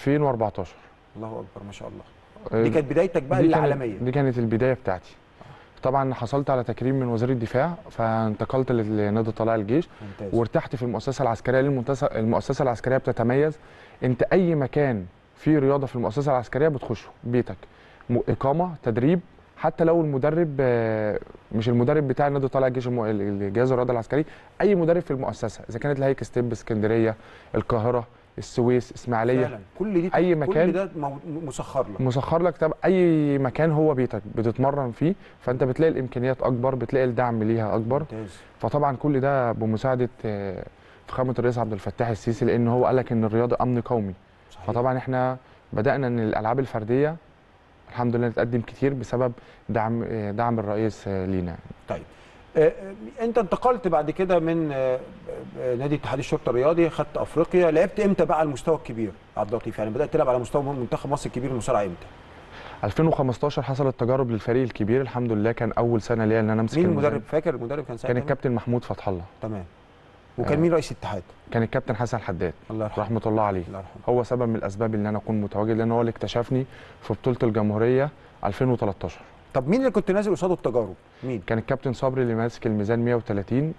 2014 الله اكبر ما شاء الله آه، دي كانت بدايتك بقى دي كانت- العالميه دي كانت البدايه بتاعتي طبعا حصلت على تكريم من وزير الدفاع فانتقلت لنادي طلائع الجيش ممتاز وارتحت في المؤسسه العسكريه لأن المؤسسة- المؤسسه العسكريه بتتميز انت اي مكان فيه رياضه في المؤسسه العسكريه بتخشه بيتك م- اقامه تدريب حتى لو المدرب آه، مش المدرب بتاع نادي طلائع الجيش الم- الجهاز الرياضي العسكري اي مدرب في المؤسسه اذا كانت الهيك ستيب اسكندريه القاهره السويس اسماعيليه فعلا كل دي أي مكان- كل ده مو- مسخر لك مسخر لك طب اي مكان هو بيتك بتتمرن فيه فانت بتلاقي الامكانيات اكبر بتلاقي الدعم ليها اكبر ممتاز فطبعا كل ده بمساعده آه، فخامه الرئيس عبد الفتاح السيسي لان هو قال لك ان الرياضه امن قومي صحيح. فطبعا احنا بدانا ان الالعاب الفرديه الحمد لله نتقدم كتير بسبب دعم آه، دعم الرئيس آه، لينا طيب آه، آه، انت انتقلت بعد كده من آه، آه، نادي اتحاد الشرطه الرياضي خدت افريقيا لعبت امتى بقى على المستوى الكبير عبد اللطيف يعني بدات تلعب على مستوى منتخب مصر الكبير المصارعه امتى 2015 حصلت تجارب للفريق الكبير الحمد لله كان اول سنه ليا ان انا امسك مين الميزان. المدرب فاكر المدرب كان ساعتها كان مين؟ الكابتن محمود فتح الله تمام وكان آه. مين رئيس الاتحاد كان الكابتن حسن حداد الله يرحمه رحمه الله عليه الله يرحمه هو سبب من الاسباب ان انا اكون متواجد لان هو اللي اكتشفني في بطوله الجمهوريه 2013 طب مين اللي كنت نازل قصاده التجارب مين كان الكابتن صبري اللي ماسك الميزان 130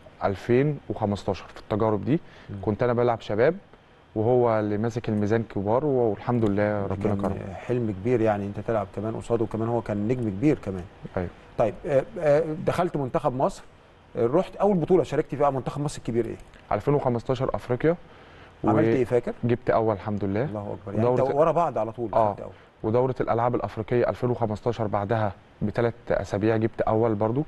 2015 في التجارب دي مم. كنت انا بلعب شباب وهو اللي ماسك الميزان كبار والحمد لله ربنا كان كرمه حلم كبير يعني انت تلعب كمان قصاده وكمان هو كان نجم كبير كمان أيوة. طيب آه، آه، دخلت منتخب مصر آه، رحت اول بطوله شاركت فيها منتخب مصر الكبير ايه 2015 افريقيا عملت ايه فاكر وجبت اول الحمد لله الله اكبر يعني انت ودورة- ورا بعض على طول آه. خدت أول. ودوره الالعاب الافريقيه 2015 بعدها بثلاث اسابيع جبت اول برضو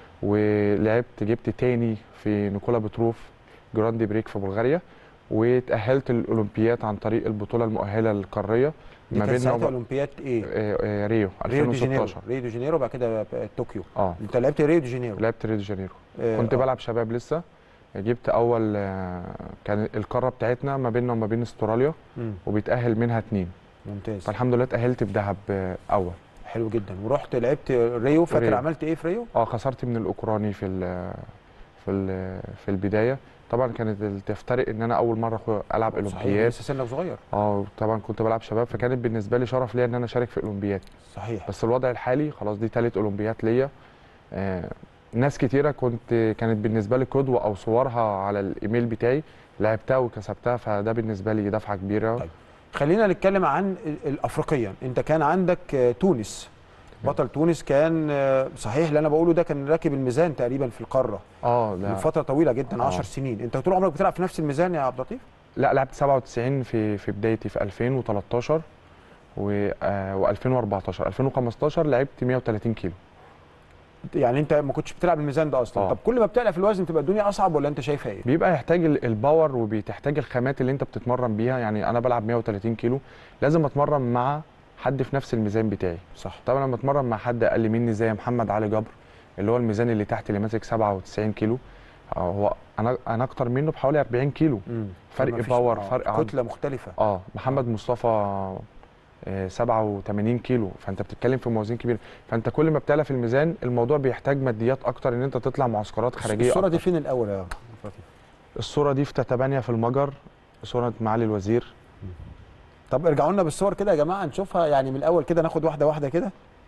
ولعبت جبت تاني في نيكولا بتروف جراندي بريك في بلغاريا وتاهلت الاولمبياد عن طريق البطوله المؤهله القاريه دي ما كانت بيننا ساعتها وب- اولمبياد ايه آه، آه، ريو ريو دي جانيرو 2016 ريو دي جانيرو بعد كده آه، طوكيو اه انت لعبت ريو دي جانيرو لعبت ريو دي جانيرو آه، كنت آه. بلعب شباب لسه جبت اول آه، كان القاره بتاعتنا ما بيننا وما بين استراليا مم. وبيتاهل منها اتنين ممتاز فالحمد لله اتاهلت بذهب آه، اول حلو جدا ورحت لعبت ريو فاكر ريو. عملت ايه في ريو اه خسرت من الاوكراني في ال في ال في البدايه طبعا كانت ال- تفترق ان انا اول مره أخو- العب صحيح اولمبياد لسه سنك صغير اه طبعا كنت بلعب شباب فكانت بالنسبه لي شرف ليا ان انا اشارك في اولمبياد صحيح بس الوضع الحالي خلاص دي ثالث اولمبياد ليا آه ناس كتيره كنت كانت بالنسبه لي قدوه او صورها على الايميل بتاعي لعبتها وكسبتها فده بالنسبه لي دفعه كبيره طيب. خلينا نتكلم عن ال- الافريقيا انت كان عندك آه، تونس بطل تونس كان آه، صحيح اللي انا بقوله ده كان راكب الميزان تقريبا في القاره اه من لا فتره طويله جدا آه. 10 سنين انت طول عمرك بتلعب في نفس الميزان يا عبد اللطيف لا لعبت 97 في في بدايتي في 2013 و آه و2014 2015 لعبت 130 كيلو يعني انت ما كنتش بتلعب الميزان ده اصلا آه. طب كل ما بتعلى في الوزن تبقى الدنيا اصعب ولا انت شايفها ايه بيبقى يحتاج ال- الباور وبيتحتاج الخامات اللي انت بتتمرن بيها يعني انا بلعب 130 كيلو لازم اتمرن مع حد في نفس الميزان بتاعي صح طبعا لما اتمرن مع حد اقل مني زي محمد علي جبر اللي هو الميزان اللي تحت اللي ماسك 97 كيلو آه، هو انا انا اكتر منه بحوالي 40 كيلو مم. فرق فما فيش- باور، آه، فرق عضل. كتله مختلفه اه محمد مصطفى آه، 87 كيلو فانت بتتكلم في موازين كبيره فانت كل ما بتعلى في الميزان الموضوع بيحتاج ماديات اكتر ان انت تطلع معسكرات خارجيه الصوره دي أكتر. فين الاول يا عبد اللطيف الصوره دي في تتبانيا في المجر صوره معالي الوزير طب ارجعوا لنا بالصور كده يا جماعه نشوفها يعني من الاول كده ناخد واحده واحده كده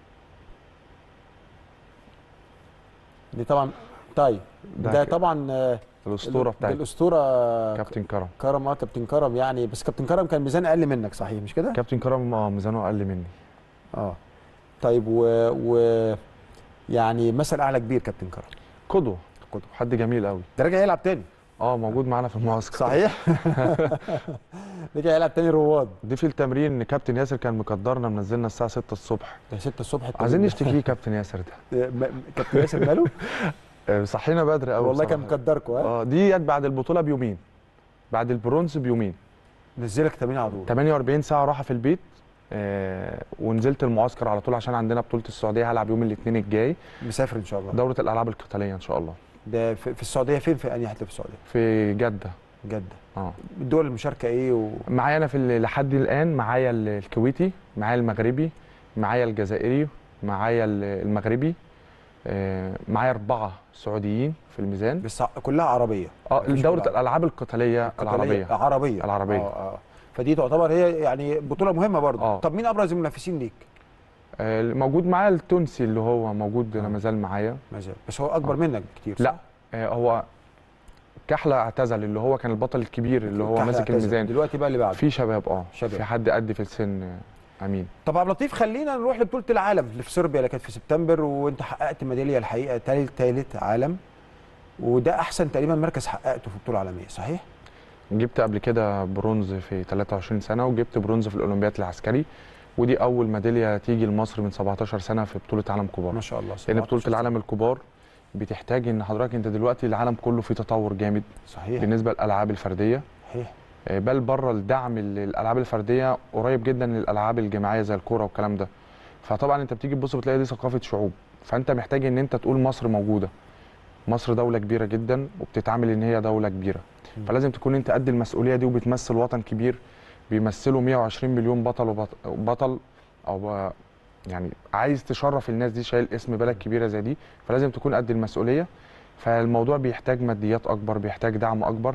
دي طبعا طيب ده ده ك- طبعا آه، الاسطوره دي بتاعت الاسطوره كابتن كرم كرم اه كابتن كرم يعني بس كابتن كرم كان ميزان اقل منك صحيح مش كده؟ كابتن كرم اه ميزانه اقل مني اه طيب و, و يعني مثل اعلى كبير كابتن كرم قدوه قدوة. حد جميل قوي ده راجع يلعب تاني اه موجود معانا في المعسكر صحيح رجع يلعب تاني رواد دي في التمرين ان كابتن ياسر كان مقدرنا منزلنا الساعه 6 الصبح ده 6 الصبح التمرين عايزين ده. نشتكيه كابتن ياسر ده م- م- كابتن ياسر ماله؟ آه، صحينا بدري قوي والله كان مقدركم ها اه دي جت بعد البطوله بيومين بعد البرونز بيومين نزلك تمرين على طول 48 ساعه راحه في البيت آه ونزلت المعسكر على طول عشان عندنا بطوله السعوديه هلعب يوم الاثنين الجاي مسافر ان شاء الله دوره الالعاب القتاليه ان شاء الله ده في, في السعوديه فين في انهي حته في السعوديه؟ في جده جده اه الدول المشاركه ايه و... معايا انا في ال- لحد الان معايا ال- الكويتي معايا المغربي معايا الجزائري معايا ال- المغربي آه، معايا اربعه سعوديين في الميزان بس ع- كلها عربيه اه مفيش دوره كلها. الالعاب القتاليه العربيه عربيه العربية. اه اه فدي تعتبر هي يعني بطوله مهمه برضه آه. طب مين ابرز المنافسين ليك؟ آه، موجود معايا التونسي اللي هو موجود آه. ما زال معايا ما زال بس هو اكبر آه. منك بكتير لا صح؟ آه، هو كحله اعتزل اللي هو كان البطل الكبير اللي هو كحلة ماسك اعتزل. الميزان دلوقتي بقى اللي بعده في شباب اه شباب. في حد قد في السن آه، امين طب عبد اللطيف خلينا نروح لبطوله العالم اللي في صربيا اللي كانت في سبتمبر وانت حققت ميداليه الحقيقه ثالث ثالث عالم وده احسن تقريبا مركز حققته في بطوله عالميه صحيح؟ جبت قبل كده برونز في 23 سنه وجبت برونز في الاولمبياد العسكري ودي اول ميداليه تيجي لمصر من 17 سنه في بطوله عالم كبار ما شاء الله لان بطوله 17 العالم الكبار بتحتاج ان حضرتك انت دلوقتي العالم كله فيه تطور جامد صحيح بالنسبه للالعاب الفرديه صحيح آه، بل بره الدعم للالعاب الفرديه قريب جدا للالعاب الجماعيه زي الكوره والكلام ده فطبعا انت بتيجي تبص بتلاقي دي ثقافه شعوب فانت محتاج ان انت تقول مصر موجوده مصر دوله كبيره جدا وبتتعامل ان هي دوله كبيره مم. فلازم تكون انت قد المسؤوليه دي وبتمثل وطن كبير بيمثلوا 120 مليون بطل وبط- وبطل او ب- يعني عايز تشرف الناس دي شايل اسم بلد كبيره زي دي فلازم تكون قد المسؤوليه فالموضوع بيحتاج ماديات اكبر بيحتاج دعم اكبر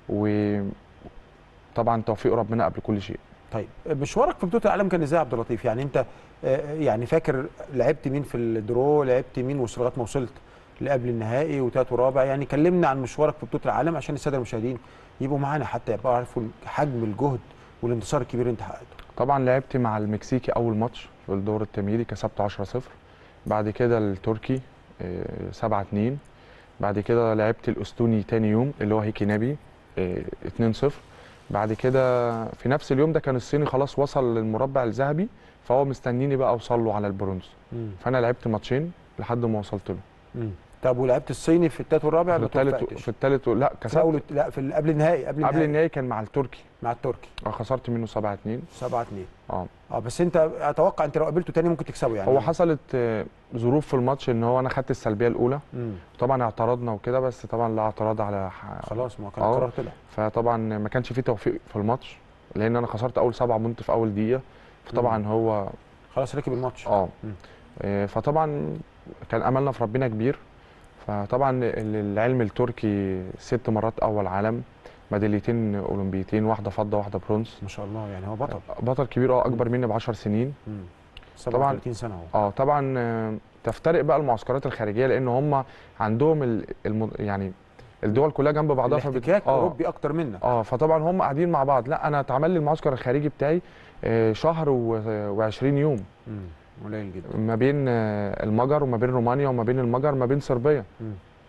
وطبعا توفيق ربنا قبل كل شيء طيب مشوارك في بطوله العالم كان ازاي يا عبد اللطيف؟ يعني انت آه، يعني فاكر لعبت مين في الدرو لعبت مين وصل- لغايه ما وصلت لقبل النهائي وتالت ورابع يعني كلمنا عن مشوارك في بطوله العالم عشان الساده المشاهدين يبقوا معانا حتى يبقوا يعرفوا حجم الجهد والانتصار الكبير اللي انت حققته طبعا لعبت مع المكسيكي اول ماتش في الدور التمهيدي كسبت 10 0 بعد كده التركي 7 2 بعد كده لعبت الاستوني تاني يوم اللي هو هيكي نبي 2 0 بعد كده في نفس اليوم ده كان الصيني خلاص وصل للمربع الذهبي فهو مستنيني بقى اوصل له على البرونز فانا لعبت ماتشين لحد ما وصلت له مم. طب ولعبت الصيني في التالت والرابع في ما الثالث توفقتش؟ في الثالث لا في كسبت الاول لا في ال- قبل النهائي قبل قبل النهائي النهائي كان مع التركي مع التركي آه، خسرت منه 7 2 7 2 اه اه بس انت اتوقع انت لو قابلته تاني ممكن تكسبه يعني هو حصلت آه، ظروف في الماتش ان هو انا خدت السلبيه الاولى مم. طبعا اعترضنا وكده بس طبعا لا اعتراض على ح- خلاص ما هو كان آه. القرار طلع فطبعا ما كانش فيه توفيق في الماتش لان انا خسرت اول سبعة بونت في اول دقيقه فطبعا هو خلاص ركب الماتش اه مم. آه، فطبعا كان املنا في ربنا كبير فطبعا ال- العلم التركي ست مرات اول عالم ميداليتين اولمبيتين واحده فضه واحده برونز ما شاء الله يعني هو بطل بطل كبير اه اكبر مني ب 10 سنين مم. 37 سنه اهو اه طبعا آه، تفترق بقى المعسكرات الخارجيه لان هم عندهم ال- الم... يعني الدول كلها جنب بعضها فبت- الاحتكاك اه اوروبي اكتر منك اه فطبعا هم قاعدين مع بعض لا انا اتعمل لي المعسكر الخارجي بتاعي آه، شهر و20 يوم مم. قليل جدا ما بين آه، المجر وما بين رومانيا وما بين المجر ما بين صربيا مم.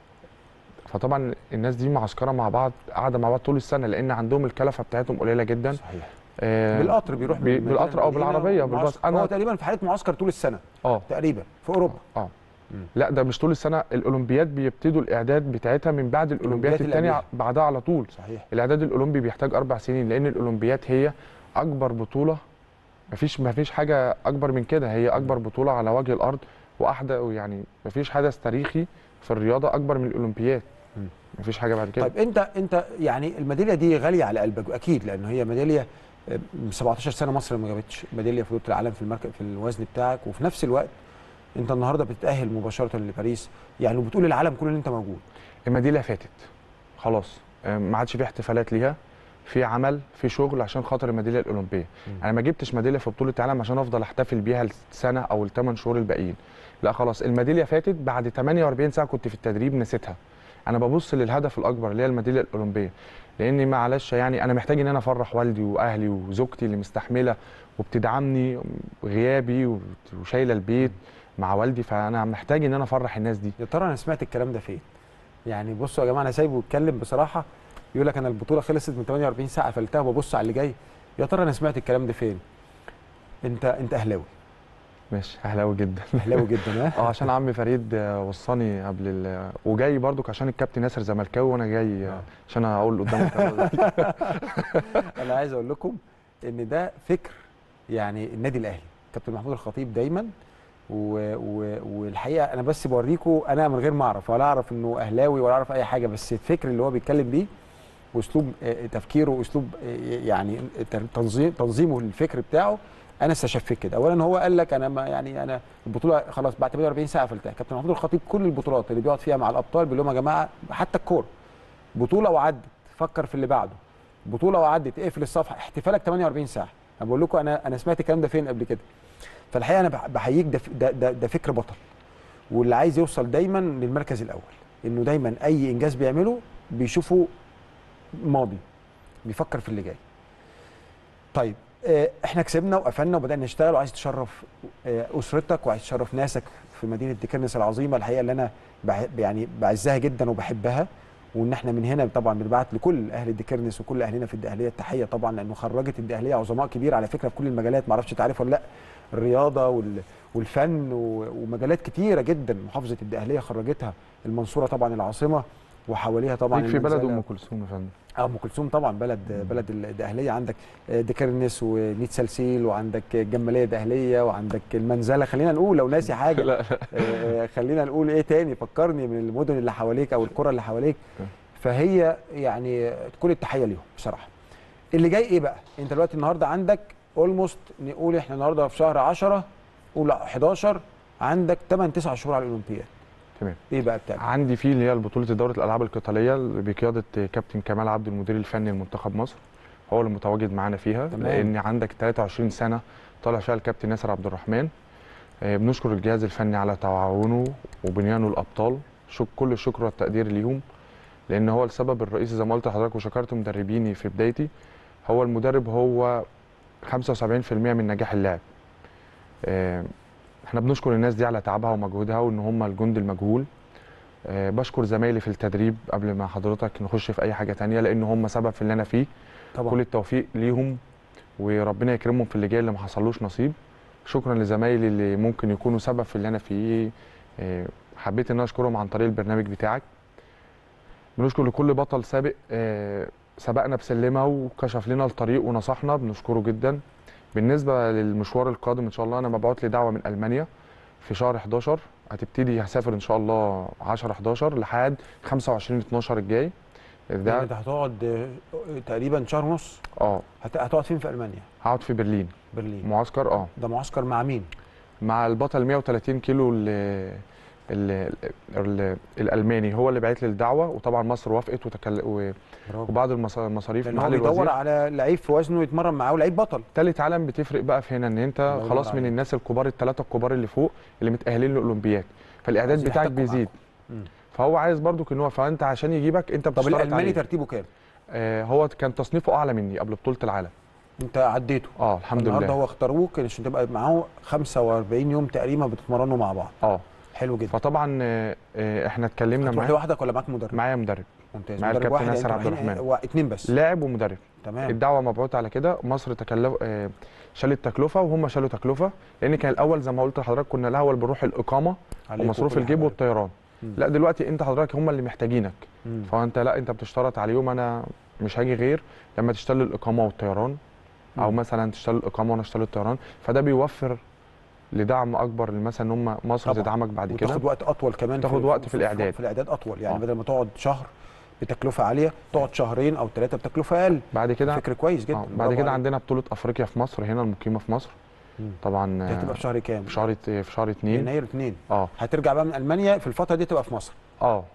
فطبعا الناس دي معسكره مع بعض قاعده مع بعض طول السنه لان عندهم الكلفه بتاعتهم قليله جدا صحيح آه، بالقطر بيروح من بي- مدينة بالقطر او لمدينة بالعربيه ومعسكر. بالباص هو انا تقريبا في حاله معسكر طول السنه اه تقريبا في اوروبا اه مم. لا ده مش طول السنه الاولمبياد بيبتدوا الاعداد بتاعتها من بعد الاولمبياد الأولمبياد اللي الثانيه قبلها. بعدها على طول صحيح الاعداد الاولمبي بيحتاج اربع سنين لان الاولمبياد هي اكبر بطوله مفيش مفيش حاجه اكبر من كده هي اكبر بطوله على وجه الارض واحده يعني مفيش حدث تاريخي في الرياضه اكبر من الاولمبياد مم. مفيش حاجه بعد كده طيب انت انت يعني الميداليه دي غاليه على قلبك اكيد لان هي ميداليه آه، 17 سنه مصر ما جابتش ميداليه في بطوله العالم في المركز في الوزن بتاعك وفي نفس الوقت انت النهارده بتتاهل مباشره لباريس يعني وبتقول للعالم كله ان انت موجود الميداليه فاتت خلاص آه، ما عادش في احتفالات ليها في عمل في شغل عشان خاطر الميداليه الاولمبيه انا ما جبتش ميداليه في بطوله العالم عشان افضل احتفل بيها السنه او الثمان شهور الباقيين لا خلاص الميداليه فاتت بعد 48 ساعه كنت في التدريب نسيتها انا ببص للهدف الاكبر اللي هي الميداليه الاولمبيه لاني معلش يعني انا محتاج ان انا افرح والدي واهلي وزوجتي اللي مستحمله وبتدعمني غيابي وشايله البيت مع والدي فانا محتاج ان انا افرح الناس دي يا ترى انا سمعت الكلام ده فين يعني بصوا يا جماعه انا سايبه يتكلم بصراحه يقول لك انا البطوله خلصت من 48 ساعه قفلتها وببص على اللي جاي يا ترى انا سمعت الكلام ده فين انت انت اهلاوي ماشي اهلاوي جدا اهلاوي جدا ها اه عشان عمي فريد آه، وصاني قبل ال... وجاي برضك عشان الكابتن ياسر زملكاوي وانا جاي آه، عشان اقول قدام الكاميرا انا عايز اقول لكم ان ده فكر يعني النادي الاهلي كابتن محمود الخطيب دايما و... و... والحقيقه انا بس بوريكم انا من غير ما اعرف ولا اعرف انه اهلاوي ولا اعرف اي حاجه بس الفكر اللي هو بيتكلم بيه واسلوب آه، تفكيره واسلوب آه، يعني تنظيم تنظيمه للفكر بتاعه انا استشفيت كده اولا هو قال لك انا ما يعني انا البطوله خلاص بعد 48 ساعه قفلتها كابتن محمود الخطيب كل البطولات اللي بيقعد فيها مع الابطال بيقول لهم يا جماعه حتى الكوره بطوله وعدت فكر في اللي بعده بطوله وعدت اقفل الصفحه احتفالك 48 ساعه انا بقول لكم انا انا سمعت الكلام ده فين قبل كده فالحقيقه انا بح- بحييك ده ده, ده, ده فكر بطل واللي عايز يوصل دايما للمركز الاول انه دايما اي انجاز بيعمله بيشوفه ماضي بيفكر في اللي جاي طيب آه، احنا كسبنا وقفلنا وبدانا نشتغل وعايز تشرف آه، اسرتك وعايز تشرف ناسك في مدينه ديكرنس العظيمه الحقيقه اللي انا بح- يعني بعزها جدا وبحبها وان احنا من هنا طبعا بنبعت لكل اهل الديكرنس وكل اهلنا في الدقهليه التحيه طبعا لانه خرجت الدقهليه عظماء كبير على فكره في كل المجالات ما اعرفش تعرف ولا لا الرياضه وال- والفن و- ومجالات كتيره جدا محافظه الدقهليه خرجتها المنصوره طبعا العاصمه وحواليها طبعا ليك في بلد المنزلة. ام كلثوم يا فندم اه ام كلثوم طبعا بلد بلد الدقهليه عندك ديكرنس ونيت سلسيل وعندك الجماليه دقهليه وعندك المنزله خلينا نقول لو ناسي حاجه لا آه، خلينا نقول ايه تاني فكرني من المدن اللي حواليك او القرى اللي حواليك فهي يعني كل التحيه ليهم بصراحه اللي جاي ايه بقى انت دلوقتي النهارده عندك اولموست نقول احنا النهارده في شهر 10 قول 11 عندك 8 9 شهور على الاولمبياد تمام ايه بقى بتاعك عندي فيه اللي هي بطوله دوره الالعاب القتاليه اللي بقياده كابتن كمال عبد المدير الفني لمنتخب مصر هو اللي متواجد معانا فيها تمام. لان عندك 23 سنه طالع فيها الكابتن ياسر عبد الرحمن آه، بنشكر الجهاز الفني على تعاونه وبنيانه الابطال شك كل الشكر والتقدير ليهم لان هو السبب الرئيسي زي ما قلت لحضرتك وشكرت مدربيني في بدايتي هو المدرب هو 75% من نجاح اللاعب آه، احنا بنشكر الناس دي على تعبها ومجهودها وان هم الجند المجهول آه، بشكر زمايلي في التدريب قبل ما حضرتك نخش في اي حاجه تانية لان هم سبب في اللي انا فيه طبعا كل التوفيق ليهم وربنا يكرمهم في اللي جاي اللي ما حصلوش نصيب شكرا لزمايلي اللي ممكن يكونوا سبب في اللي انا فيه آه، حبيت ان انا اشكرهم عن طريق البرنامج بتاعك بنشكر لكل بطل سابق آه، سبقنا بسلمه وكشف لنا الطريق ونصحنا بنشكره جدا بالنسبه للمشوار القادم ان شاء الله انا مبعوت لي دعوه من المانيا في شهر 11 هتبتدي هسافر ان شاء الله 10 11 لحد 25 12 الجاي يعني ده انت هتقعد آه، تقريبا شهر ونص اه هت- هتقعد فين في المانيا هقعد في برلين برلين معسكر اه ده معسكر مع مين مع البطل 130 كيلو ال ال ال الالماني هو اللي بعت لي الدعوه وطبعا مصر وافقت وتكل... و... برافو وبعض المص- المصاريف لان هو معالي بيدور الوزير على لعيب في وزنه يتمرن معاه ولعيب بطل تالت عالم بتفرق بقى في هنا ان انت الله ينور خلاص من عليك. الناس الكبار الثلاثه الكبار اللي فوق اللي متاهلين للاولمبياد فالاعداد عايزين بتاعك يحتكوا بيزيد مم. فهو عايز برضو ان هو فانت عشان يجيبك انت طب بتشترط الالماني عليه ترتيبه كام آه هو كان تصنيفه اعلى مني قبل بطوله العالم انت عديته اه الحمد النهارده لله هو اختاروك عشان تبقى معاه 45 يوم تقريبا بتتمرنوا مع بعض اه حلو جدا فطبعا آه، آه، احنا اتكلمنا هتروح معاه لوحدك ولا معاك مدرب معايا مدرب ممتاز مع مدرب الكابتن واحد ياسر انتوا عبد رايحين- الرحمن. وا- اتنين بس لاعب ومدرب تمام الدعوه مبعوثه على كده مصر تكلف آه، شالت تكلفه وهم شالوا تكلفه لان كان الاول زي ما قلت لحضرتك كنا الاول بنروح الاقامه عليكم ومصروف كل الجيب حاجة. والطيران مم. لا دلوقتي انت حضرتك هم اللي محتاجينك مم. فانت لا انت بتشترط عليهم انا مش هاجي غير لما تشتري الاقامه والطيران او مم. مثلا تشتري الاقامه وانا اشتري الطيران فده بيوفر لدعم اكبر مثلا ان هم مصر طبعاً. تدعمك بعد كده وتاخد وقت اطول كمان تاخد وقت في الإعداد. في الاعداد اطول يعني آه. بدل ما تقعد شهر بتكلفه عاليه تقعد شهرين او ثلاثه بتكلفه اقل بعد كده فكر كويس جدا آه، بعد برافو كده عليك. عندنا بطوله افريقيا في مصر هنا المقيمه في مصر مم. طبعا دي هتبقى آه، في شهر كام في شهر في شهر 2 يناير 2 اه هترجع بقى من المانيا في الفتره دي تبقى في مصر اه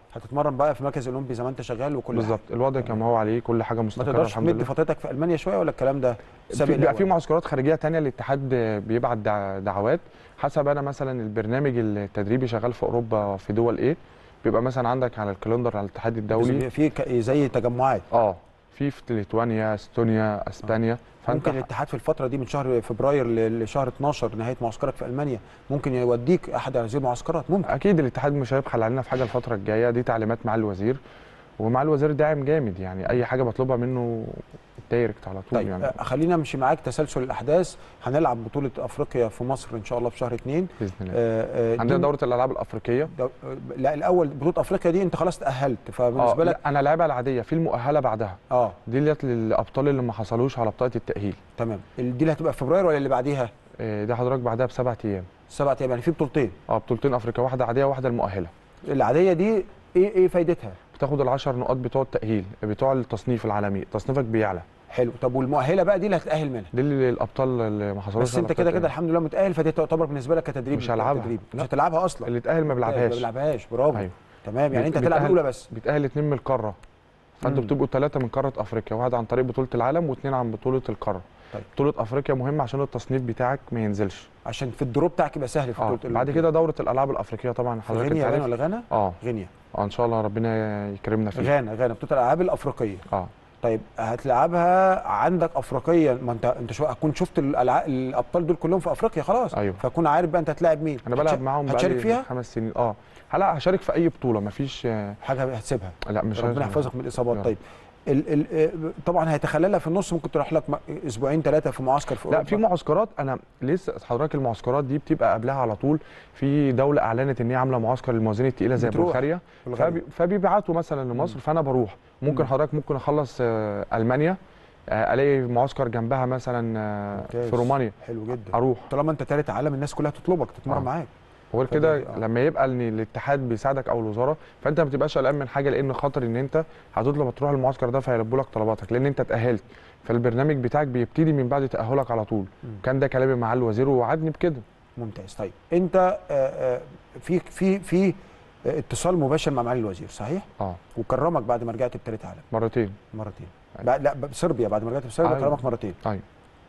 هتتمرن بقى في مركز اولمبي زي ما انت شغال وكل بالظبط الوضع كما هو عليه كل حاجه ما مستقره تقدرش الحمد تمد لله فترتك في المانيا شويه ولا الكلام ده سابق في بيبقى في الأول؟ معسكرات خارجيه تانية الاتحاد بيبعت دع- دعوات حسب انا مثلا البرنامج التدريبي شغال في اوروبا في دول ايه بيبقى مثلا عندك على الكالندر على الاتحاد الدولي في ك- زي تجمعات اه في في ليتوانيا استونيا اسبانيا ممكن الاتحاد في الفتره دي من شهر فبراير ل- لشهر 12 نهايه معسكرك في المانيا ممكن يوديك احد هذه المعسكرات ممكن اكيد الاتحاد مش هيبخل علينا في حاجه الفتره الجايه دي تعليمات مع الوزير ومع الوزير داعم جامد يعني اي حاجه بطلبها منه دايركت على طول طيب يعني آه، خلينا امشي معاك تسلسل الاحداث هنلعب بطوله افريقيا في مصر ان شاء الله في شهر اثنين باذن الله آه، آه، عندنا دي- دوره الالعاب الافريقيه دو... لا الاول بطوله افريقيا دي انت خلاص تاهلت فبالنسبه اه لك لا، انا لعبها العاديه في المؤهله بعدها اه دي اللي للابطال اللي ما حصلوش على بطاقه التاهيل تمام ال- دي اللي هتبقى في فبراير ولا اللي بعديها آه، دي حضرتك بعدها بسبع ايام سبعة ايام يعني في بطولتين اه بطولتين افريقيا واحده عاديه وواحده المؤهله العاديه دي ايه ايه فايدتها بتاخد العشر نقاط بتوع التاهيل بتوع التصنيف العالمي تصنيفك بيعلى حلو طب والمؤهله بقى دي اللي هتتاهل منها دي اللي الابطال اللي ما حصلوش بس على انت بطاقة كده كده التأهيل. الحمد لله متاهل فدي تعتبر بالنسبه لك كتدريب مش هلعبها. تدريب. مش لا. هتلعبها اصلا اللي اتاهل ما ما بيلعبهاش بيلعبهاش برافو ايوه تمام يعني انت بيت- هتلعب بيتأهل- الاولى بس بيتاهل اتنين من القاره فانتوا مم. بتبقوا ثلاثه من قاره افريقيا واحد عن طريق بطوله العالم واثنين عن بطوله القاره طيب. بطوله افريقيا مهمه عشان التصنيف بتاعك ما ينزلش عشان في الدروب بتاعك يبقى سهل في اه بطوله بعد كده دوره الالعاب الافريقيه طبعا في حضرتك غينيا انت غانا عارف ولا غانا اه غينيا اه ان شاء الله ربنا يكرمنا فيه غانا غانا بطوله الالعاب الافريقيه اه طيب هتلعبها عندك افريقيا ما انت انت شو هتكون شفت الألع... الابطال دول كلهم في افريقيا خلاص ايوه. فكون عارف بقى انت هتلاعب مين انا بلعب هتش- معاهم هتشارك بقالي فيها خمس سنين اه هلا هشارك في اي بطوله مفيش آه، حاجه هتسيبها لا مش ربنا هشارك. يحفظك من الاصابات يا طيب ال ال آه، طبعا هيتخللها في النص ممكن تروح لك م- اسبوعين ثلاثه في معسكر في لا أوروبا. في معسكرات انا لسه حضرتك المعسكرات دي بتبقى قبلها على طول في دوله اعلنت ان هي عامله معسكر للموازين الثقيله زي بتروح. بلغاريا بلغاريا. فبي- فبيبعتوا مثلا لمصر فانا بروح ممكن مم. حضرتك ممكن اخلص آه، المانيا آه، الاقي معسكر جنبها مثلا آه، ممتاز. في رومانيا حلو جدا اروح طالما انت ثالث عالم الناس كلها تطلبك تتمرن آه. معاك وغير كده فدي- آه. لما يبقى ان الاتحاد بيساعدك او الوزاره فانت ما بتبقاش قلقان من حاجه لان خاطر ان انت هتطلب تروح المعسكر ده فهيلبوا لك طلباتك لان انت اتاهلت فالبرنامج بتاعك بيبتدي من بعد تاهلك على طول مم. كان ده كلامي مع الوزير ووعدني بكده ممتاز طيب انت آه، آه، في في في آه، اتصال مباشر مع معالي الوزير صحيح اه وكرمك بعد ما رجعت بثالث عالم مرتين مرتين أيوة. بعد لا بصربيا بعد ما رجعت بصربيا أيوة. كرمك مرتين ايوه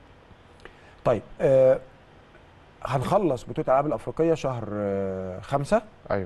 طيب آه هنخلص بطوله الالعاب الافريقيه شهر آه خمسة ايوه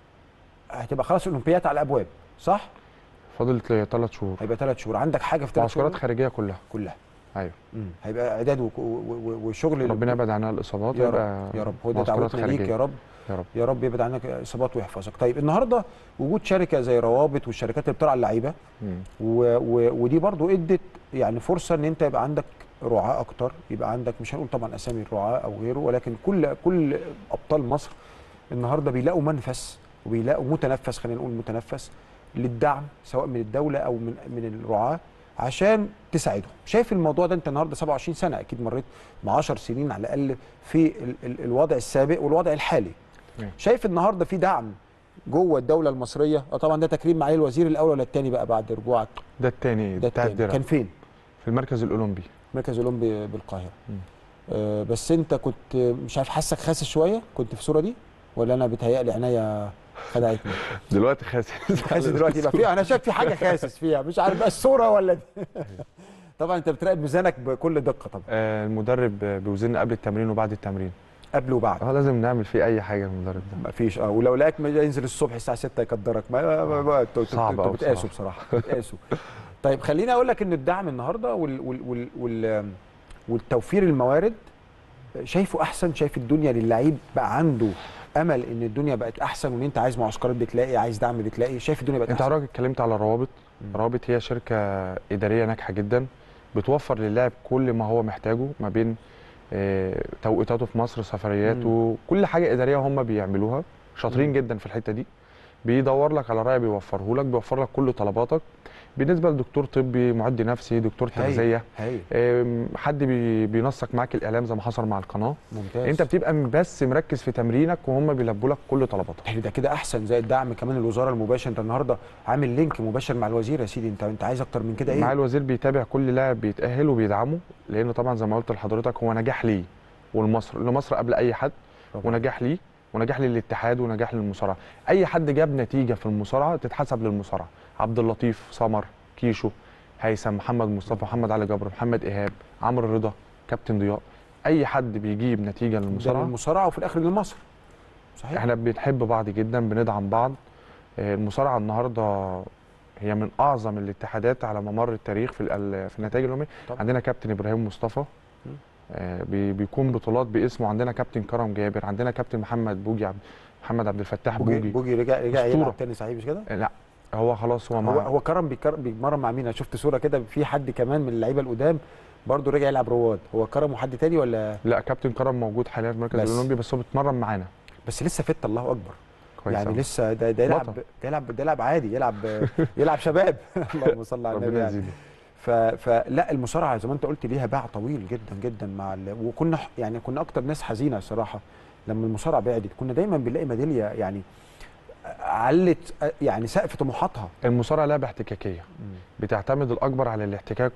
هتبقى خلاص الاولمبيات على الابواب صح فاضل ثلاث شهور هيبقى ثلاث شهور عندك حاجه في ثلاث معسكرات شهور خارجيه كلها كلها ايوه مم. هيبقى اعداد و- و- و- وشغل ربنا يبعد عنها الاصابات يا رب ويبقى يا رب هو ده معسكرات دعوتنا ليك خارجية. يا رب يا رب يا رب يبعد عنك اصابات ويحفظك طيب النهارده وجود شركه زي روابط والشركات اللي بترعى اللعيبه مم. و... و... ودي برضو ادت يعني فرصه ان انت يبقى عندك رعاة اكتر يبقى عندك مش هنقول طبعا اسامي الرعاة او غيره ولكن كل كل ابطال مصر النهارده بيلاقوا منفس وبيلاقوا متنفس خلينا نقول متنفس للدعم سواء من الدوله او من من الرعاة عشان تساعدهم شايف الموضوع ده انت النهارده 27 سنه اكيد مريت مع 10 سنين على الاقل في ال... ال... الوضع السابق والوضع الحالي نعم. شايف النهارده في دعم جوه الدوله المصريه اه طبعا ده تكريم معالي الوزير الاول ولا الثاني بقى بعد رجوعك ده الثاني ده بتاع التاني. الدرع كان فين؟ في المركز الاولمبي مركز اولمبي بالقاهره مم. آه بس انت كنت مش عارف حاسك خاسس شويه كنت في الصوره دي ولا انا بتهيألي عينيا خدعتني دلوقتي خاسس خاسس دلوقتي يبقى في انا شايف في حاجه خاسس فيها مش عارف بقى الصوره ولا دي طبعا انت بتراقب ميزانك بكل دقه طبعا آه، المدرب بيوزننا قبل التمرين وبعد التمرين قبل وبعد اه لازم نعمل فيه اي حاجه المدرب ده ما فيش اه ولو لقاك ما ينزل الصبح الساعه 6 يقدرك ما, ما, ما انتوا صعب انتوا أوي بتقاسوا بصراحة. بصراحه بتقاسوا طيب خليني اقول لك ان الدعم النهارده وال وال وال وال والتوفير الموارد شايفه احسن شايف الدنيا للعيب بقى عنده امل ان الدنيا بقت احسن وان انت عايز معسكرات بتلاقي عايز دعم بتلاقي شايف الدنيا بقت انت احسن حضرتك اتكلمت على روابط مم. روابط هي شركه اداريه ناجحه جدا بتوفر للاعب كل ما هو محتاجه ما بين آه، توقيتاته في مصر سفرياته كل حاجه اداريه هم بيعملوها شاطرين مم. جدا في الحته دي بيدور لك على راعي بيوفره لك بيوفر لك كل طلباتك بالنسبه لدكتور طبي معد نفسي دكتور هايل. تغذيه هايل آم، حد بي بينسق معاك الاعلام زي ما حصل مع القناه ممتاز انت بتبقى بس مركز في تمرينك وهم بيلبوا لك كل طلباتك يعني ده كده احسن زي الدعم كمان الوزاره المباشر انت النهارده عامل لينك مباشر مع الوزير يا سيدي انت انت عايز اكتر من كده مع ايه الوزير بيتابع كل لاعب بيتأهل وبيدعمه لأنه طبعا زي ما قلت لحضرتك هو نجاح ليه ولمصر لمصر قبل أي حد طبعاً. ونجاح ليه ونجاح للاتحاد ونجاح للمصارعه اي حد جاب نتيجه في المصارعه تتحسب للمصارعه عبد اللطيف سمر كيشو هيثم محمد مصطفى محمد علي جبر محمد ايهاب عمرو رضا كابتن ضياء اي حد بيجيب نتيجه ده للمصارعه للمصارعه وفي الاخر لمصر صحيح احنا بنحب بعض جدا بندعم بعض آه، المصارعه النهارده هي من اعظم الاتحادات على ممر التاريخ في ال- في النتائج الامميه طبعا. عندنا كابتن ابراهيم مصطفى آه، بي- بيكون بطولات باسمه عندنا كابتن كرم جابر عندنا كابتن محمد بوجي عبد محمد عبد الفتاح بوجي بوجي بوجي رجع رجع أسطورة. يلعب تاني صحيح مش كده؟ آه، لا هو خلاص هو هو مع هو كرم بيكر- بيتمرن مع مين؟ انا شفت صوره كده في حد كمان من اللعيبه القدام برضه رجع يلعب رواد هو كرم وحد تاني ولا لا كابتن كرم موجود حاليا في المركز بس. الاولمبي بس هو بيتمرن معانا بس لسه فت الله اكبر كويس يعني أوي. لسه ده ده يلعب بطل. ده يلعب ده يلعب عادي يلعب يلعب شباب اللهم صل على النبي ربنا يعني. يزيده ف... فلا المصارعه زي ما انت قلت ليها باع طويل جدا جدا مع ال... وكنا ح- يعني كنا اكتر ناس حزينه الصراحه لما المصارعه بعدت كنا دايما بنلاقي ميداليه يعني علت يعني سقف طموحاتها المصارعه لعبه احتكاكيه بتعتمد الاكبر على الاحتكاك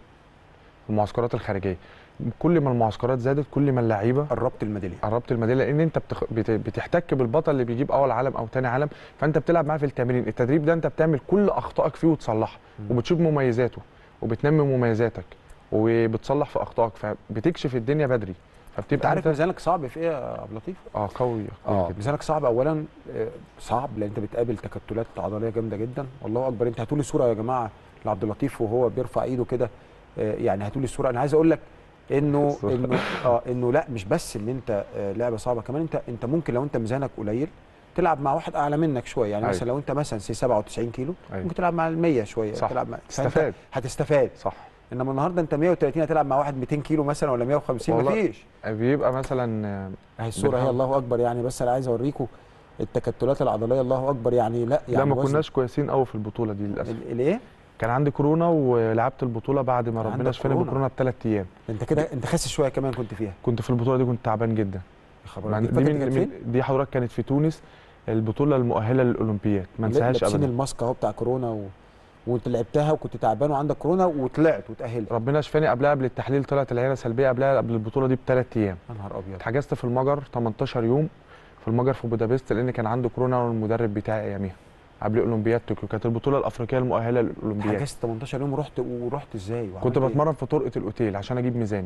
والمعسكرات الخارجيه كل ما المعسكرات زادت كل ما اللعيبه قربت الميداليه قربت الميداليه لان انت بتخ... بت... بتحتك بالبطل اللي بيجيب اول عالم او تاني عالم فانت بتلعب معاه في التمرين التدريب ده انت بتعمل كل اخطائك فيه وتصلحها وبتشوف مميزاته وبتنمي مميزاتك وبتصلح في اخطائك فبتكشف الدنيا بدري انت فبتبقى عارف انت ميزانك صعب في ايه يا عبد اللطيف؟ اه قوي قوي اه جدا ميزانك صعب اولا آه، صعب لان انت بتقابل تكتلات عضليه جامده جدا والله اكبر انت هاتوا لي صوره يا جماعه لعبد اللطيف وهو بيرفع ايده كده آه، يعني هاتوا لي الصوره انا عايز اقول لك انه الصورة. انه اه انه لا مش بس ان انت آه، لعبه صعبه كمان انت انت ممكن لو انت ميزانك قليل تلعب مع واحد اعلى منك شويه يعني أيوة. مثلا لو انت مثلا سي 97 كيلو أيوة. ممكن تلعب مع ال 100 شويه صح. تلعب مع فأنت تستفاد. هتستفاد صح انما النهارده انت 130 هتلعب مع واحد 200 كيلو مثلا ولا 150 والله مفيش بيبقى مثلا آه، اهي الصوره هي بنحاول. الله اكبر يعني بس انا عايز اوريكم التكتلات العضليه الله اكبر يعني لا يعني لا ما وزن- كناش كويسين قوي في البطوله دي للاسف ال- الايه؟ كان عندي كورونا ولعبت البطوله بعد ما كان ربنا عندك شفاني كورونا؟ بكورونا بثلاث ايام انت كده انت خاسس شويه كمان كنت فيها كنت في البطوله دي كنت تعبان جدا يا خبر مع- أبيض. دي فاكر من, كانت من فين؟ دي حضرتك كانت في تونس البطوله المؤهله للاولمبياد ما انساهاش لابسين ابدا الماسك اهو بتاع كورونا و... وانت لعبتها وكنت تعبان وعندك كورونا وطلعت وتاهلت ربنا شفاني قبلها قبل التحليل طلعت العينه سلبيه قبلها قبل البطوله دي بثلاث ايام يا نهار ابيض اتحجزت في المجر 18 يوم في المجر في بودابست لان كان عندي كورونا والمدرب بتاعي اياميها قبل اولمبياد طوكيو كانت البطوله الافريقيه المؤهله للاولمبياد حجزت 18 يوم ورحت ورحت ازاي كنت وعملت إيه؟ بتمرن في طرقه الاوتيل عشان اجيب ميزاني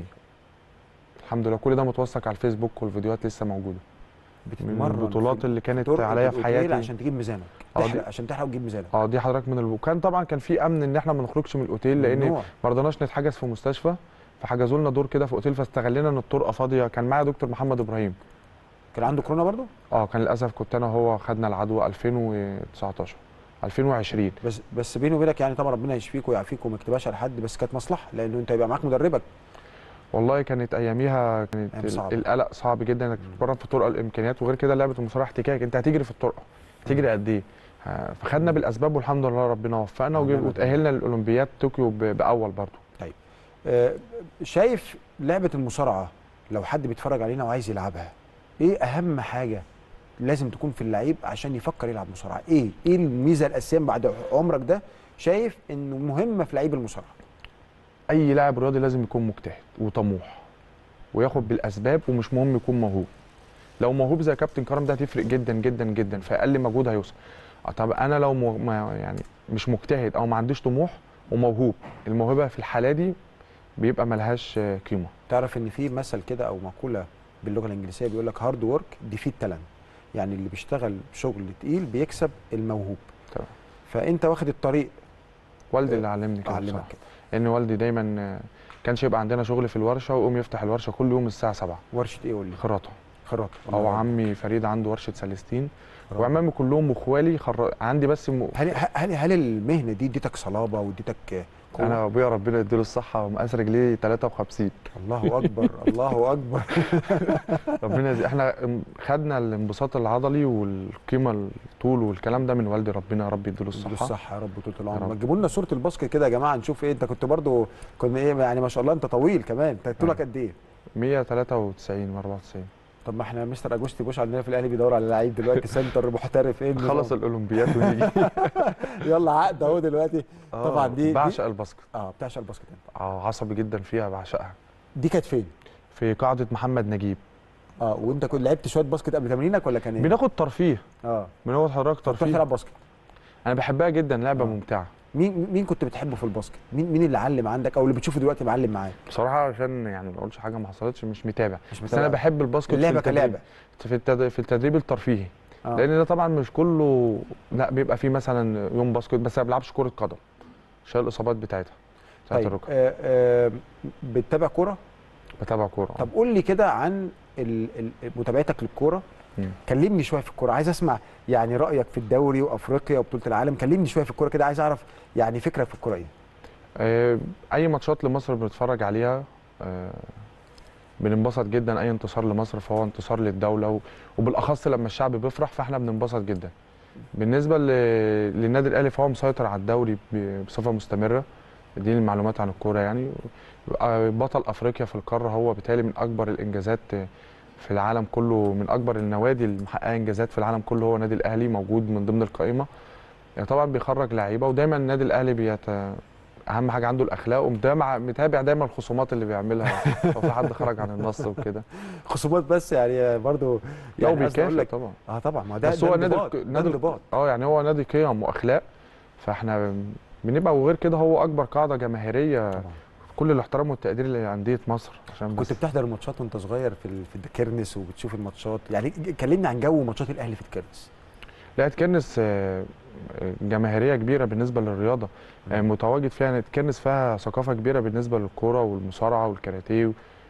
الحمد لله كل ده متوثق على الفيسبوك والفيديوهات لسه موجوده من بتتمرن البطولات في اللي كانت طرقة عليا في الأوتيل حياتي عشان تجيب ميزانك آه، دي- تحرق عشان تحرق وتجيب ميزانك اه دي حضرتك من الب... وكان طبعا كان في امن ان احنا ما نخرجش من الاوتيل لان ممنوع. ما رضناش نتحجز في مستشفى فحجزوا لنا دور كده في اوتيل فاستغلينا ان الطرقه فاضيه كان معايا دكتور محمد ابراهيم كان عنده كورونا برضو اه كان للاسف كنت انا وهو خدنا العدوى 2019 2020 بس بس بيني وبينك يعني طبعا ربنا يشفيك ويعافيك وما يكتبهاش على حد بس كانت مصلحه لانه انت يبقى معاك مدربك والله كانت اياميها كانت أيام ال- صعبة. القلق صعب جدا انك تتمرن في طرق الامكانيات وغير كده لعبه المصارعه احتكاك انت هتجري في الطرقه هتجري قد ايه ها، فخدنا بالاسباب والحمد لله ربنا وفقنا وجي- ربنا وتاهلنا للاولمبياد طوكيو ب- باول برضه آه، شايف لعبه المصارعه لو حد بيتفرج علينا وعايز يلعبها ايه اهم حاجه لازم تكون في اللعيب عشان يفكر يلعب مصارعه ايه ايه الميزه الاساسيه بعد عمرك ده شايف انه مهمه في لعيب المصارعه اي لاعب رياضي لازم يكون مجتهد وطموح وياخد بالاسباب ومش مهم يكون موهوب لو موهوب زي كابتن كرم ده هتفرق جدا جدا جدا في اقل مجهود هيوصل آه، طب انا لو مو ما يعني مش مجتهد او ما عنديش طموح وموهوب الموهبه في الحاله دي بيبقى ملهاش آه، قيمه تعرف ان في مثل كده او مقوله باللغه الانجليزيه بيقول لك هارد ورك ديفيت تالنت يعني اللي بيشتغل شغل تقيل بيكسب الموهوب تمام. فانت واخد الطريق والدي اللي علمني كده علمك بصراحة. كده ان والدي دايما آه، كانش يبقى عندنا شغل في الورشه ويقوم يفتح الورشه كل يوم الساعه 7 ورشه ايه قول لي خراطه خراطه او عمي فريد عنده ورشه سلستين برافو. وعمامي كلهم واخوالي خر... عندي بس م... هل هل هل المهنه دي اديتك صلابه واديتك قوه انا ابويا ربنا يديله الصحه مقاس رجليه 53 الله اكبر الله اكبر ربنا يزي... احنا ام- خدنا الانبساط العضلي والقيمه الطول والكلام ده من والدي ربنا يا رب يديله الصحه الصحه الصحه يا رب طول يا العمر رب. ما تجيبوا لنا صوره الباسكت كده يا جماعه نشوف ايه انت كنت برضو كنا ايه يعني ما شاء الله انت طويل كمان انت طولك قد ايه 193 و94 طب ما احنا مستر اجوستي بوش عندنا في الاهلي بيدور على لعيب دلوقتي سنتر محترف ايه النظام؟ خلص الاولمبياد ونيجي يلا عقد اهو دلوقتي طبعا دي- دي- بعشق الباسكت اه بتعشق الباسكت انت اه عصبي جدا فيها بعشقها دي كانت فين؟ في قاعده محمد نجيب اه وانت كنت لعبت شويه باسكت قبل تمرينك ولا كان ايه؟ بناخد ترفيه اه بناخد حضرتك تروح ترفيه تلعب باسكت انا بحبها جدا لعبه آه. ممتعه مين مين كنت بتحبه في الباسكت؟ مين مين اللي علم عندك او اللي بتشوفه دلوقتي معلم معاك؟ بصراحه عشان يعني ما اقولش حاجه ما حصلتش مش متابع مش بس انا بحب الباسكت في اللعبه التدريب. كلعبه في التد... في التدريب الترفيهي آه. لان ده طبعا مش كله لا بيبقى فيه مثلا يوم باسكت بس انا ما بلعبش كره قدم عشان الاصابات بتاعتها بتاعت طيب الركب آه آه بتتابع كوره؟ بتابع كوره طب قول لي كده عن ال- ال- متابعتك للكوره مم. كلمني شويه في الكوره عايز اسمع يعني رايك في الدوري وافريقيا وبطوله العالم كلمني شويه في الكوره كده عايز اعرف يعني فكرك في الكوره ايه آه، اي ماتشات لمصر بنتفرج عليها آه، بننبسط جدا اي انتصار لمصر فهو انتصار للدوله و- وبالاخص لما الشعب بيفرح فاحنا بننبسط جدا بالنسبه ل- للنادي الاهلي فهو مسيطر على الدوري ب- بصفه مستمره دي المعلومات عن الكوره يعني آه، بطل افريقيا في القاره هو بالتالي من اكبر الانجازات في العالم كله من اكبر النوادي المحققه انجازات في العالم كله هو النادي الاهلي موجود من ضمن القائمه يعني طبعا بيخرج لعيبه ودايما النادي الاهلي بيت اهم حاجه عنده الاخلاق ومتابع متابع دايما الخصومات اللي بيعملها لو في حد خرج عن النص وكده خصومات بس يعني برضو لا يعني قصدي أقول وبيكافئ لك طبعا اه طبعا ما ده بس ده هو نادي انضباط، الك- ده نادي انضباط اه يعني هو نادي قيم واخلاق فاحنا بنبقى وغير كده هو اكبر قاعده جماهيريه طبعا كل الاحترام والتقدير لانديه مصر عشان كنت بس بتحضر الماتشات وانت صغير في ال- في الكرنس وبتشوف الماتشات يعني كلمني عن جو ماتشات الاهلي في الكرنس لا تكنس آه، آه، جماهيريه كبيره بالنسبه للرياضه آه، متواجد فيها يعني تكنس فيها ثقافه كبيره بالنسبه للكوره والمصارعه والكاراتيه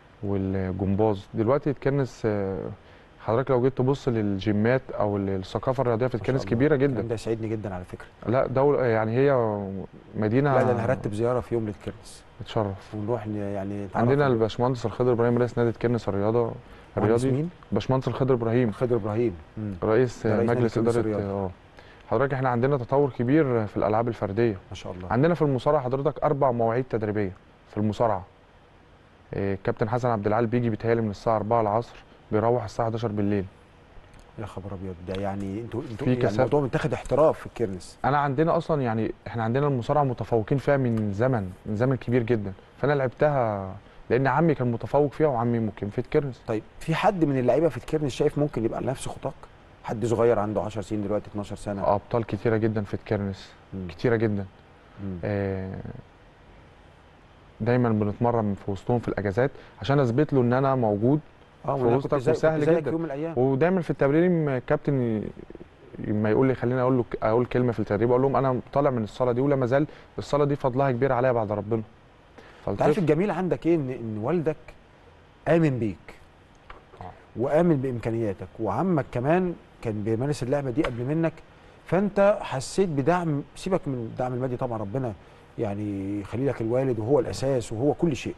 والجمباز دلوقتي تكنس آه، حضرتك لو جيت تبص للجيمات او الثقافه الرياضيه في ما شاء تكنس الله. كبيره الكلام جدا ده يسعدني جدا على فكره لا دوله يعني هي مدينه لا ده انا هرتب زياره في يوم للكرنس بتشرف ونروح ن- يعني نتعرف عندنا على- الباشمهندس الخضر ابراهيم رئيس نادي تكنس الرياضه مهندس الرياضي مين؟ باشمهندس الخضر ابراهيم خضر ابراهيم مم. رئيس ده رئيس نادي مجلس تكنس اداره الرياضة. اه حضرتك احنا عندنا تطور كبير في الالعاب الفرديه ما شاء الله عندنا في المصارعه حضرتك اربع مواعيد تدريبيه في المصارعه إيه، كابتن حسن عبد العال بيجي بيتهيألي من الساعه 4 العصر بيروح الساعه 11 بالليل يا خبر ابيض ده يعني انتوا انتوا في يعني كسب. الموضوع متاخد احتراف في الكرنس انا عندنا اصلا يعني احنا عندنا المصارعه متفوقين فيها من زمن من زمن كبير جدا فانا لعبتها لان عمي كان متفوق فيها وعمي ممكن في الكرنس طيب في حد من اللعيبه في الكرنس شايف ممكن يبقى على نفس خطاك حد صغير عنده 10 سنين دلوقتي 12 سنه ابطال كتيره جدا في الكرنس مم. كتيره جدا مم. آه، دايما بنتمرن في وسطهم في الاجازات عشان اثبت له ان انا موجود اه في وأنا وسطك كنت زي وسهل كنت زيك جدا. في يوم من الايام ودايما في التمرين كابتن ي- لما يقول لي خليني اقول له اقول كلمه في التدريب اقول لهم انا طالع من الصاله دي ولا ما زال الصاله دي فضلها كبير عليا بعد ربنا انت عارف فالطفل الجميل عندك ايه ان ان والدك امن بيك آه. وامن بامكانياتك وعمك كمان كان بيمارس اللعبه دي قبل منك فانت حسيت بدعم سيبك من الدعم المادي طبعا ربنا يعني يخلي لك الوالد وهو الاساس وهو كل شيء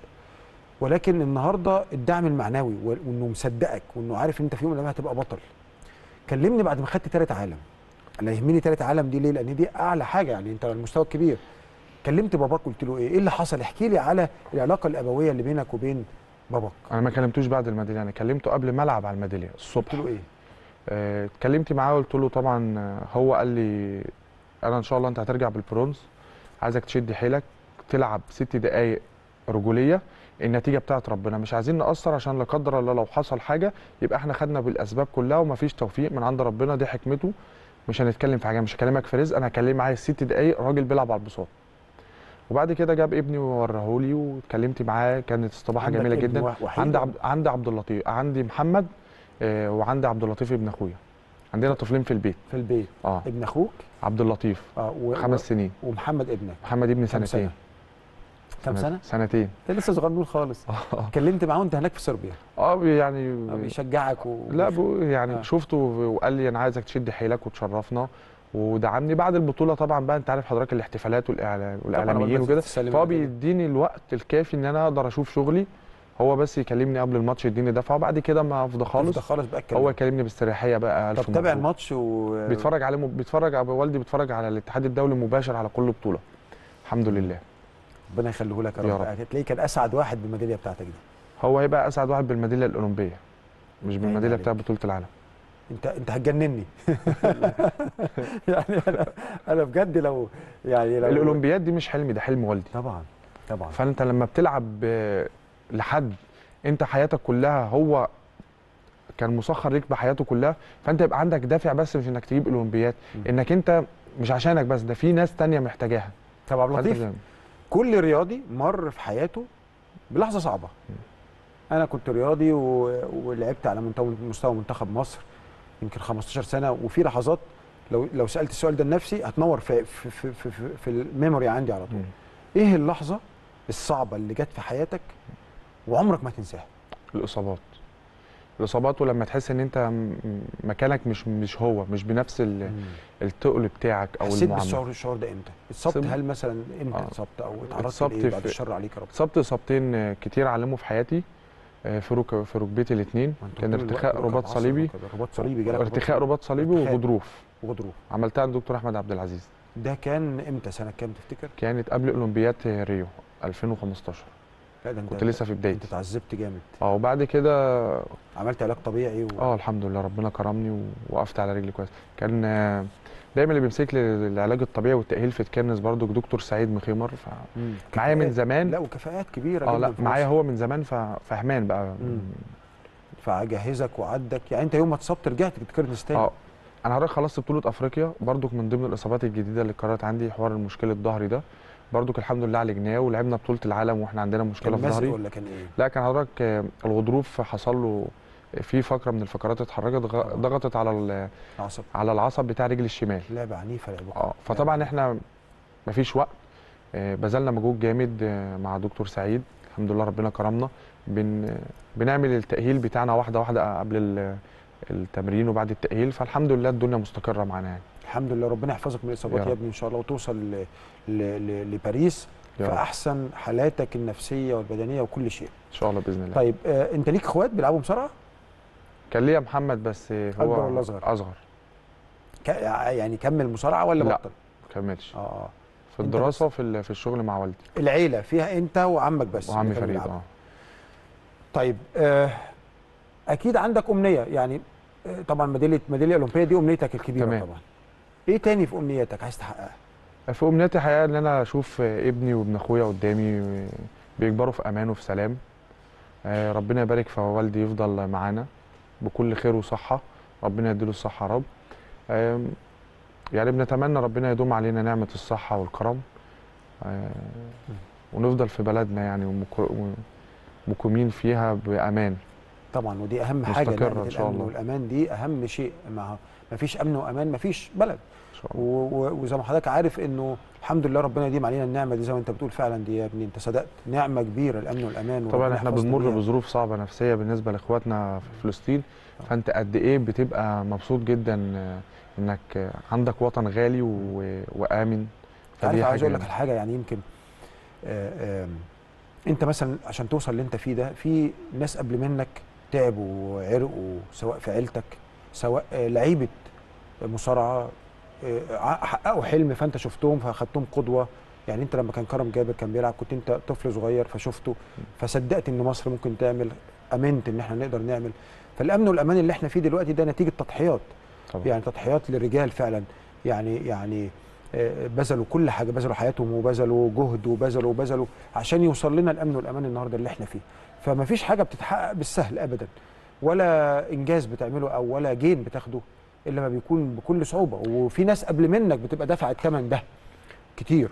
ولكن النهارده الدعم المعنوي وال- وانه مصدقك وانه عارف ان انت في يوم من الايام هتبقى بطل كلمني بعد ما خدت تالت عالم انا يهمني تالت عالم دي ليه لان دي اعلى حاجه يعني انت على المستوى الكبير كلمت باباك قلت له ايه ايه اللي حصل احكي لي على العلاقه الابويه اللي بينك وبين باباك انا ما كلمتوش بعد الميداليه انا كلمته قبل ما العب على الميداليه الصبح قلت له ايه آه، اتكلمت معاه وقلت له طبعا آه، هو قال لي انا ان شاء الله انت هترجع بالبرونز عايزك تشد حيلك تلعب ست دقائق رجوليه النتيجه بتاعت ربنا مش عايزين نقصر عشان لا قدر الله لو حصل حاجه يبقى احنا خدنا بالاسباب كلها ومفيش توفيق من عند ربنا دي حكمته مش هنتكلم في حاجه مش هكلمك في رزق انا هكلم معايا ست دقائق راجل بيلعب على البساط وبعد كده جاب ابني وورهولي واتكلمت معاه كانت استباحه عندك جميله ابن جدا وا- وحيد عندي ولا- عبد عندي عبد اللطيف عندي محمد آه، وعندي عبد اللطيف ابن اخويا عندنا طفلين في البيت في البيت اه ابن اخوك عبد اللطيف اه و... خمس سنين و... ومحمد ابنك محمد ابن كام سنتين سنة؟ كام سنه سنتين انت لسه صغنون خالص كلمت معاه وانت هناك في صربيا اه يعني آه، بيشجعك و... لا بو- يعني آه. شفته وقال لي انا عايزك تشد حيلك وتشرفنا ودعمني بعد البطوله طبعا بقى انت عارف حضرتك الاحتفالات والإعلا- والاعلاميين ربنا وكده تسلم فهو الميدالية. بيديني الوقت الكافي ان انا اقدر اشوف شغلي هو بس يكلمني قبل الماتش يديني دفعه وبعد كده ما افضى خالص تفضى خالص بقى الكلام هو يكلمني باستريحيه بقى الف طب تابع مبروك. الماتش و بيتفرج عليه بيتفرج على والدي بيتفرج على الاتحاد الدولي مباشر على كل بطوله الحمد لله ربنا يخليه لك يا يا رب رب. هتلاقيه كان اسعد واحد بالميداليه بتاعتك دي هو هيبقى اسعد واحد بالميداليه الاولمبيه مش عيني بالميداليه عليك. بتاعت بطوله العالم انت انت هتجنني يعني انا انا بجد لو يعني لو الاولمبياد دي مش حلمي ده حلم والدي طبعا طبعا فانت لما بتلعب آه، لحد انت حياتك كلها هو كان مسخر ليك بحياته كلها فانت يبقى عندك دافع بس مش انك تجيب اولمبياد انك انت مش عشانك بس ده في ناس تانية محتاجاها طب عبد فأنت اللطيف زي- كل رياضي مر في حياته بلحظه صعبه انا كنت رياضي و... ولعبت على منتو- مستوى منتخب مصر يمكن 15 سنه وفي لحظات لو لو سالت السؤال ده لنفسي هتنور في في في, في, في, في الميموري عندي على طول ايه اللحظه الصعبه اللي جت في حياتك وعمرك ما تنساها الاصابات الاصابات ولما تحس ان انت م- مكانك مش مش هو مش بنفس ال- التقل بتاعك او حسيت المعامله بالشعور الشعور ده امتى اتصبت سب- هل مثلا امتى آه. اتصبت او اتعرضت اتصبت لايه بعد في- الشر عليك يا رب اتصبت اصابتين آه، كتير علموا في حياتي آه، في رك... في ركبتي الاثنين كان طول الوقت ارتخاء ركب رباط عصب صليبي وكده، رباط صليبي جالك رباط ارتخاء رباط صليبي ارتخاء. وغضروف وغضروف عملتها عند دكتور احمد عبد العزيز ده كان امتى سنه كام تفتكر كانت قبل اولمبياد ريو 2015 لا ده انت كنت لسه في انت بدايتي اتعذبت جامد اه وبعد كده عملت علاج طبيعي و... اه الحمد لله ربنا كرمني ووقفت على رجلي كويس كان آه، دايما اللي بيمسك لي العلاج الطبيعي والتاهيل في تكنس برضو دكتور سعيد مخيمر ف... مم. معايا من كفاءات. زمان لا وكفاءات كبيره اه جدا لا في معايا مصر. هو من زمان ف... فهمان بقى مم. فجهزك وعدك يعني انت يوم ما اتصبت رجعت تتكرنس تاني اه انا حضرتك خلصت بطوله افريقيا برضو من ضمن الاصابات الجديده اللي قررت عندي حوار المشكله ظهري ده برضو الحمد لله عالجناه ولعبنا بطوله العالم واحنا عندنا مشكله كان في مزق ظهري ولا كان ايه؟ لا كان حضرتك آه، الغضروف حصل له في فقره من الفقرات اتحركت غ- ضغطت على ال- عصب على العصب بتاع رجل الشمال لعبه عنيفه لعبه اه فطبعا احنا مفيش وقت آه، بذلنا مجهود جامد آه، مع دكتور سعيد الحمد لله ربنا كرمنا بن بنعمل التأهيل بتاعنا واحدة واحدة قبل ال- التمرين وبعد التأهيل فالحمد لله الدنيا مستقرة معانا يعني الحمد لله ربنا يحفظك من الاصابات يا يا رب. ابني ان شاء الله وتوصل ل... ل... ل... لباريس يا في رب. احسن حالاتك النفسيه والبدنيه وكل شيء ان شاء الله باذن الله طيب آه انت ليك اخوات بيلعبوا مصارعه كان ليا محمد بس هو أكبر ولا أصغر؟ اصغر ك... يعني كمل مصارعه ولا لا. بطل ما كملش اه في أنت الدراسة وفي ال- في الشغل مع والدي العيله فيها انت وعمك بس وعمي اللي كانوا فريد بيلعبوا. اه طيب آه اكيد عندك امنيه يعني آه طبعا ميداليه ميداليه اولمبيه دي امنيتك الكبيره تمام. طبعا ايه تاني في امنياتك عايز تحققها في امنياتي حقيقه ان انا اشوف ابني وابن اخويا قدامي بيكبروا في امان وفي سلام آه، ربنا يبارك في والدي يفضل معانا بكل خير وصحه ربنا يديله الصحه يا رب آم، يعني بنتمنى ربنا يدوم علينا نعمه الصحه والكرم آه، ونفضل في بلدنا يعني ومك- ومقيمين فيها بامان طبعا ودي اهم حاجه مستقرة نعمة إن شاء الامن الله. والامان دي اهم شيء ما ما فيش امن وامان ما فيش بلد ان شاء و- و- وزي ما حضرتك عارف انه الحمد لله ربنا يديم علينا النعمه دي زي ما انت بتقول فعلا دي يا ابني انت صدقت نعمه كبيره الامن والامان طبعا وربنا احنا يحفظنا بنمر بيها. بظروف صعبه نفسيه بالنسبه لاخواتنا في فلسطين فانت قد ايه بتبقى مبسوط جدا آه، انك آه، عندك وطن غالي و- وامن عارف فدي عايز حاجه اقول لك على حاجه يعني يمكن آه، آم، انت مثلا عشان توصل اللي انت فيه ده في ناس قبل منك تعبوا وعرقوا سواء في عيلتك سواء آه، لعيبه مصارعه آه، ع- حققوا حلم فانت شفتهم فاخدتهم قدوه يعني انت لما كان كرم جابر كان بيلعب كنت انت طفل صغير فشفته فصدقت ان مصر ممكن تعمل امنت ان احنا نقدر نعمل فالامن والامان اللي احنا فيه دلوقتي ده نتيجه تضحيات طبعا. يعني تضحيات للرجال فعلا يعني يعني آه، بذلوا كل حاجه بذلوا حياتهم وبذلوا جهد وبذلوا وبذلوا عشان يوصل لنا الامن والامان النهارده اللي احنا فيه فما فيش حاجه بتتحقق بالسهل ابدا ولا انجاز بتعمله او ولا جين بتاخده الا ما بيكون بكل صعوبه وفي ناس قبل منك بتبقى دفعت ثمن ده كتير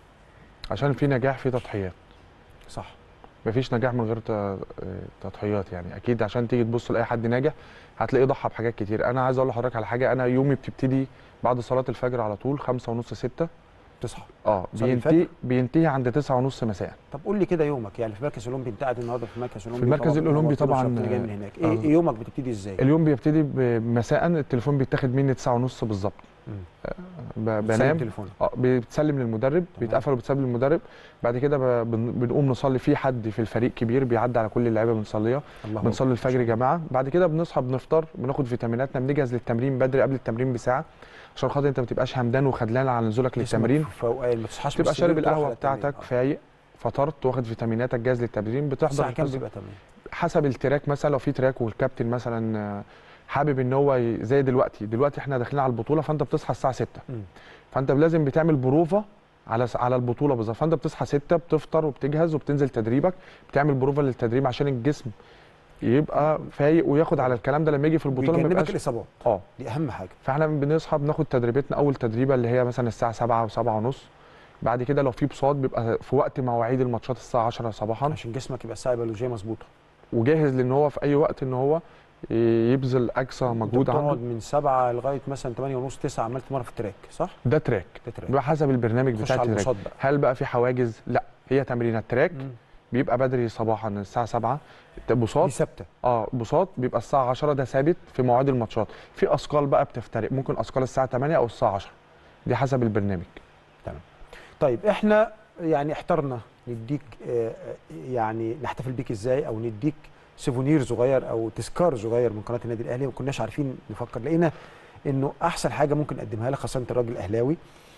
عشان في نجاح في تضحيات صح مفيش نجاح من غير ت- آه، تضحيات يعني اكيد عشان تيجي تبص لاي حد ناجح هتلاقيه ضحى بحاجات كتير انا عايز اقول لحضرتك على حاجه انا يومي بتبتدي بعد صلاه الفجر على طول خمسة ونص ستة تصحى اه تصلي بينتهي الفجر؟ بينتهي عند تسعة ونص مساء طب قول لي كده يومك يعني في المركز الاولمبي انت قاعد النهارده في المركز الاولمبي المركز طبعاً الأولمبي طبعا طبعاً، جاي من هناك آه. ايه إيه يومك بتبتدي ازاي اليوم بيبتدي ب- مساء التليفون بيتاخد مني تسعة ونص بالظبط مم. آه، ب- بتسلم بنام تليفونك. اه بتسلم للمدرب بيتقفل وبتسلم للمدرب بعد كده ب- بن- بنقوم نصلي في حد في الفريق كبير بيعدي على كل اللعيبه بنصليها الله بنصلي الفجر يا جماعه بعد كده بنصحى بنفطر بناخد فيتاميناتنا بنجهز للتمرين بدري قبل التمرين بساعه عشان خاطر انت ما تبقاش همدان وخدلان على نزولك للتمرين فوقان ما تصحاش من تبقى السرير شارب تروح القهوه على التمرين. بتاعتك فايق فطرت واخد فيتاميناتك جاهز للتمرين بتحضر الساعه كام الحصة. بيبقى تمام حسب التراك مثلا لو في تراك والكابتن مثلا آه، حابب ان هو ي- زي دلوقتي دلوقتي احنا داخلين على البطوله فانت بتصحى الساعه 6 مم. فانت لازم بتعمل بروفه على س- على البطوله بالظبط فانت بتصحى 6 بتفطر وبتجهز وبتنزل تدريبك بتعمل بروفه للتدريب عشان الجسم يبقى فايق وياخد على الكلام ده لما يجي في البطوله ما ويجنبك يبقاش الاصابات اه دي اهم حاجه فاحنا بنصحى بناخد تدريبتنا اول تدريبه اللي هي مثلا الساعه 7 و7 ونص بعد كده لو في بساط بيبقى في وقت مواعيد الماتشات الساعه 10 صباحا عشان جسمك يبقى الساعه البيولوجيه مظبوطه وجاهز لان هو في اي وقت ان هو يبذل اقصى مجهود بتقعد عنده من 7 لغايه مثلا 8 ونص 9 عمال تمرن في التراك صح؟ ده تراك ده تراك بيبقى حسب البرنامج تخش بتاع على التراك البساط بقى هل بقى في حواجز لا هي تمرين التراك مم. بيبقى بدري صباحا الساعه 7 بساط دي ثابته اه بساط بيبقى الساعه 10 ده ثابت في مواعيد الماتشات في اثقال بقى بتفترق ممكن اثقال الساعه 8 او الساعه 10 دي حسب البرنامج طيب احنا يعني احترنا نديك آه، آه، يعني نحتفل بيك ازاي او نديك سيفونير صغير او تذكار صغير من قناه النادي الاهلي ما كناش عارفين نفكر لقينا انه احسن حاجه ممكن نقدمها لك خاصه انت راجل اهلاوي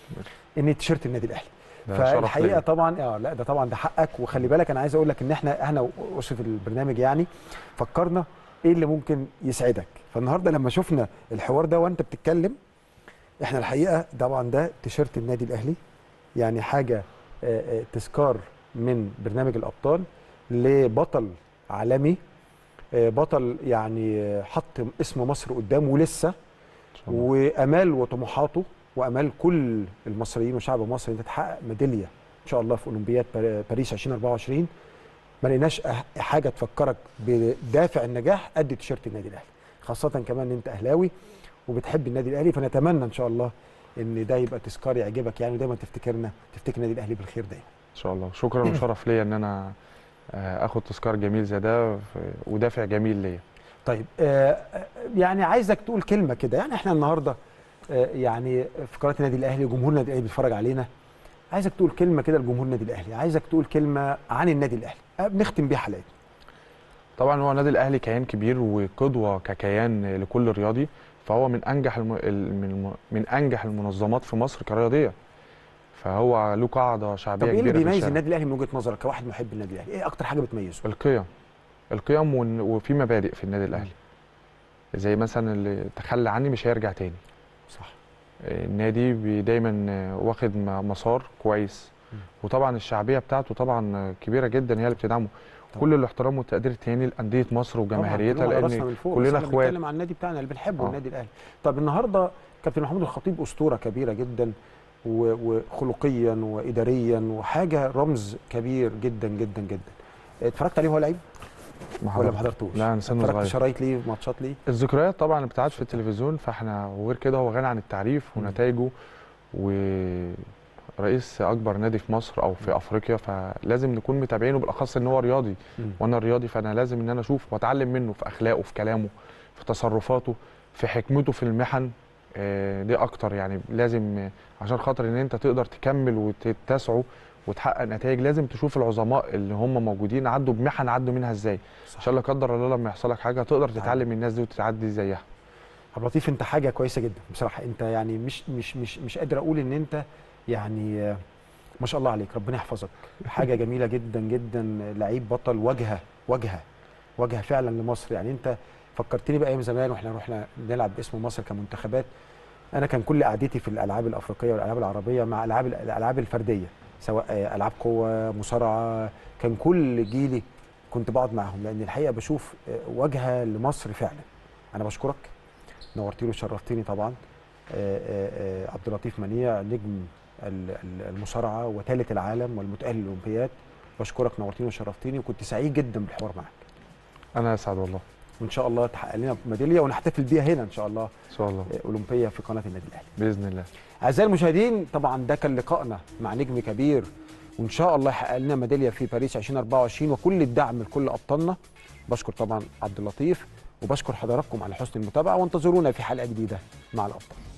ان تيشيرت النادي الاهلي ده شرف فالحقيقه ليا. طبعا اه لا ده طبعا ده حقك وخلي بالك انا عايز اقول لك ان احنا احنا واسره البرنامج يعني فكرنا ايه اللي ممكن يسعدك فالنهارده لما شفنا الحوار ده وانت بتتكلم احنا الحقيقه طبعا ده تيشيرت النادي الاهلي يعني حاجه آه، آه، تذكار من برنامج الابطال لبطل عالمي آه، بطل يعني آه، حط اسم مصر قدامه ولسه إن شاء الله. وامال وطموحاته وامال كل المصريين وشعب مصر ان تحقق ميداليه ان شاء الله في اولمبياد بار- باريس 2024 ما لقيناش أح- حاجه تفكرك بدافع النجاح قد تيشيرت النادي الاهلي خاصه كمان ان انت اهلاوي وبتحب النادي الاهلي فنتمنى ان شاء الله ان ده يبقى تذكار يعجبك يعني ودايما تفتكرنا تفتكر النادي الاهلي بالخير دايما ان شاء الله شكرا وشرف ليا ان انا آه، اخد تذكار جميل زي ده في- ودافع جميل ليا طيب آه آه، يعني عايزك تقول كلمه كده يعني احنا النهارده آه يعني في قناه النادي الاهلي وجمهور النادي الاهلي بيتفرج علينا عايزك تقول كلمه كده لجمهور النادي الاهلي عايزك تقول كلمه عن النادي الاهلي آه، بنختم بيها حلقتنا طبعا هو النادي الاهلي كيان كبير وقدوه ككيان لكل رياضي فهو من انجح الم... ال- من الم- من انجح المنظمات في مصر كرياضيه فهو له قاعده شعبيه طب ايه اللي كبيره في بيميز الشارع. النادي الاهلي من وجهه نظرك كواحد محب النادي الاهلي ايه اكتر حاجه بتميزه القيم القيم ون- وفي مبادئ في النادي الاهلي زي مثلا اللي تخلى عني مش هيرجع تاني صح النادي بي- دايما واخد م- مسار كويس مم. وطبعا الشعبيه بتاعته طبعا كبيره جدا هي اللي بتدعمه طبعا. كل الاحترام والتقدير التاني لانديه مصر وجماهيريتها طبعاً، كلنا على لان راسنا من فوق، كلنا بس احنا اخوات. بنتكلم عن النادي بتاعنا اللي بنحبه آه. النادي الاهلي طب النهارده كابتن محمود الخطيب اسطوره كبيره جدا و- وخلقيا واداريا وحاجه رمز كبير جدا جدا جدا اتفرجت عليه وهو لعيب ما ولا ما حضرتش. حضرتوش لا انا سنه اتفرجت صغير شرايط ليه ماتشات ليه الذكريات طبعا اللي بتاعت في التلفزيون فاحنا وغير كده هو غني عن التعريف مم. ونتائجه ورئيس اكبر نادي في مصر او في افريقيا فلازم نكون متابعينه بالاخص ان هو رياضي مم. وانا رياضي فانا لازم ان انا اشوف واتعلم منه في اخلاقه في كلامه في تصرفاته في حكمته في المحن آه، دي اكتر يعني لازم آه، عشان خاطر ان انت تقدر تكمل وتسعوا وتحقق نتائج لازم تشوف العظماء اللي هم موجودين عدوا بمحن عدوا منها ازاي صح. عشان لا قدر الله لما يحصل لك حاجه تقدر تعلم. تتعلم من الناس دي وتتعدي زيها عبد اللطيف انت حاجه كويسه جدا بصراحه انت يعني مش مش مش مش قادر اقول ان انت يعني آه، ما شاء الله عليك ربنا يحفظك حاجه جميله جدا جدا لعيب بطل واجهه واجهه واجهه فعلا لمصر يعني انت فكرتني بايام زمان واحنا رحنا نلعب باسم مصر كمنتخبات انا كان كل قعدتي في الالعاب الافريقيه والالعاب العربيه مع العاب الالعاب الفرديه سواء آه، العاب قوه مصارعه كان كل جيلي كنت بقعد معاهم لان الحقيقه بشوف آه، واجهه لمصر فعلا انا بشكرك نورتني وشرفتني طبعا آه، آه، آه، عبد اللطيف منيع نجم ال- ال- المصارعه وثالث العالم والمتاهل للاولمبياد بشكرك نورتني وشرفتني وكنت سعيد جدا بالحوار معك انا اسعد والله وان شاء الله تحقق لنا ميداليه ونحتفل بيها هنا ان شاء الله ان شاء الله آه، اولمبيه في قناه النادي الاهلي باذن الله اعزائي المشاهدين طبعا ده كان لقائنا مع نجم كبير وان شاء الله يحقق لنا ميداليه في باريس 2024 وكل الدعم لكل ابطالنا بشكر طبعا عبد اللطيف وبشكر حضراتكم على حسن المتابعه وانتظرونا في حلقه جديده مع الابطال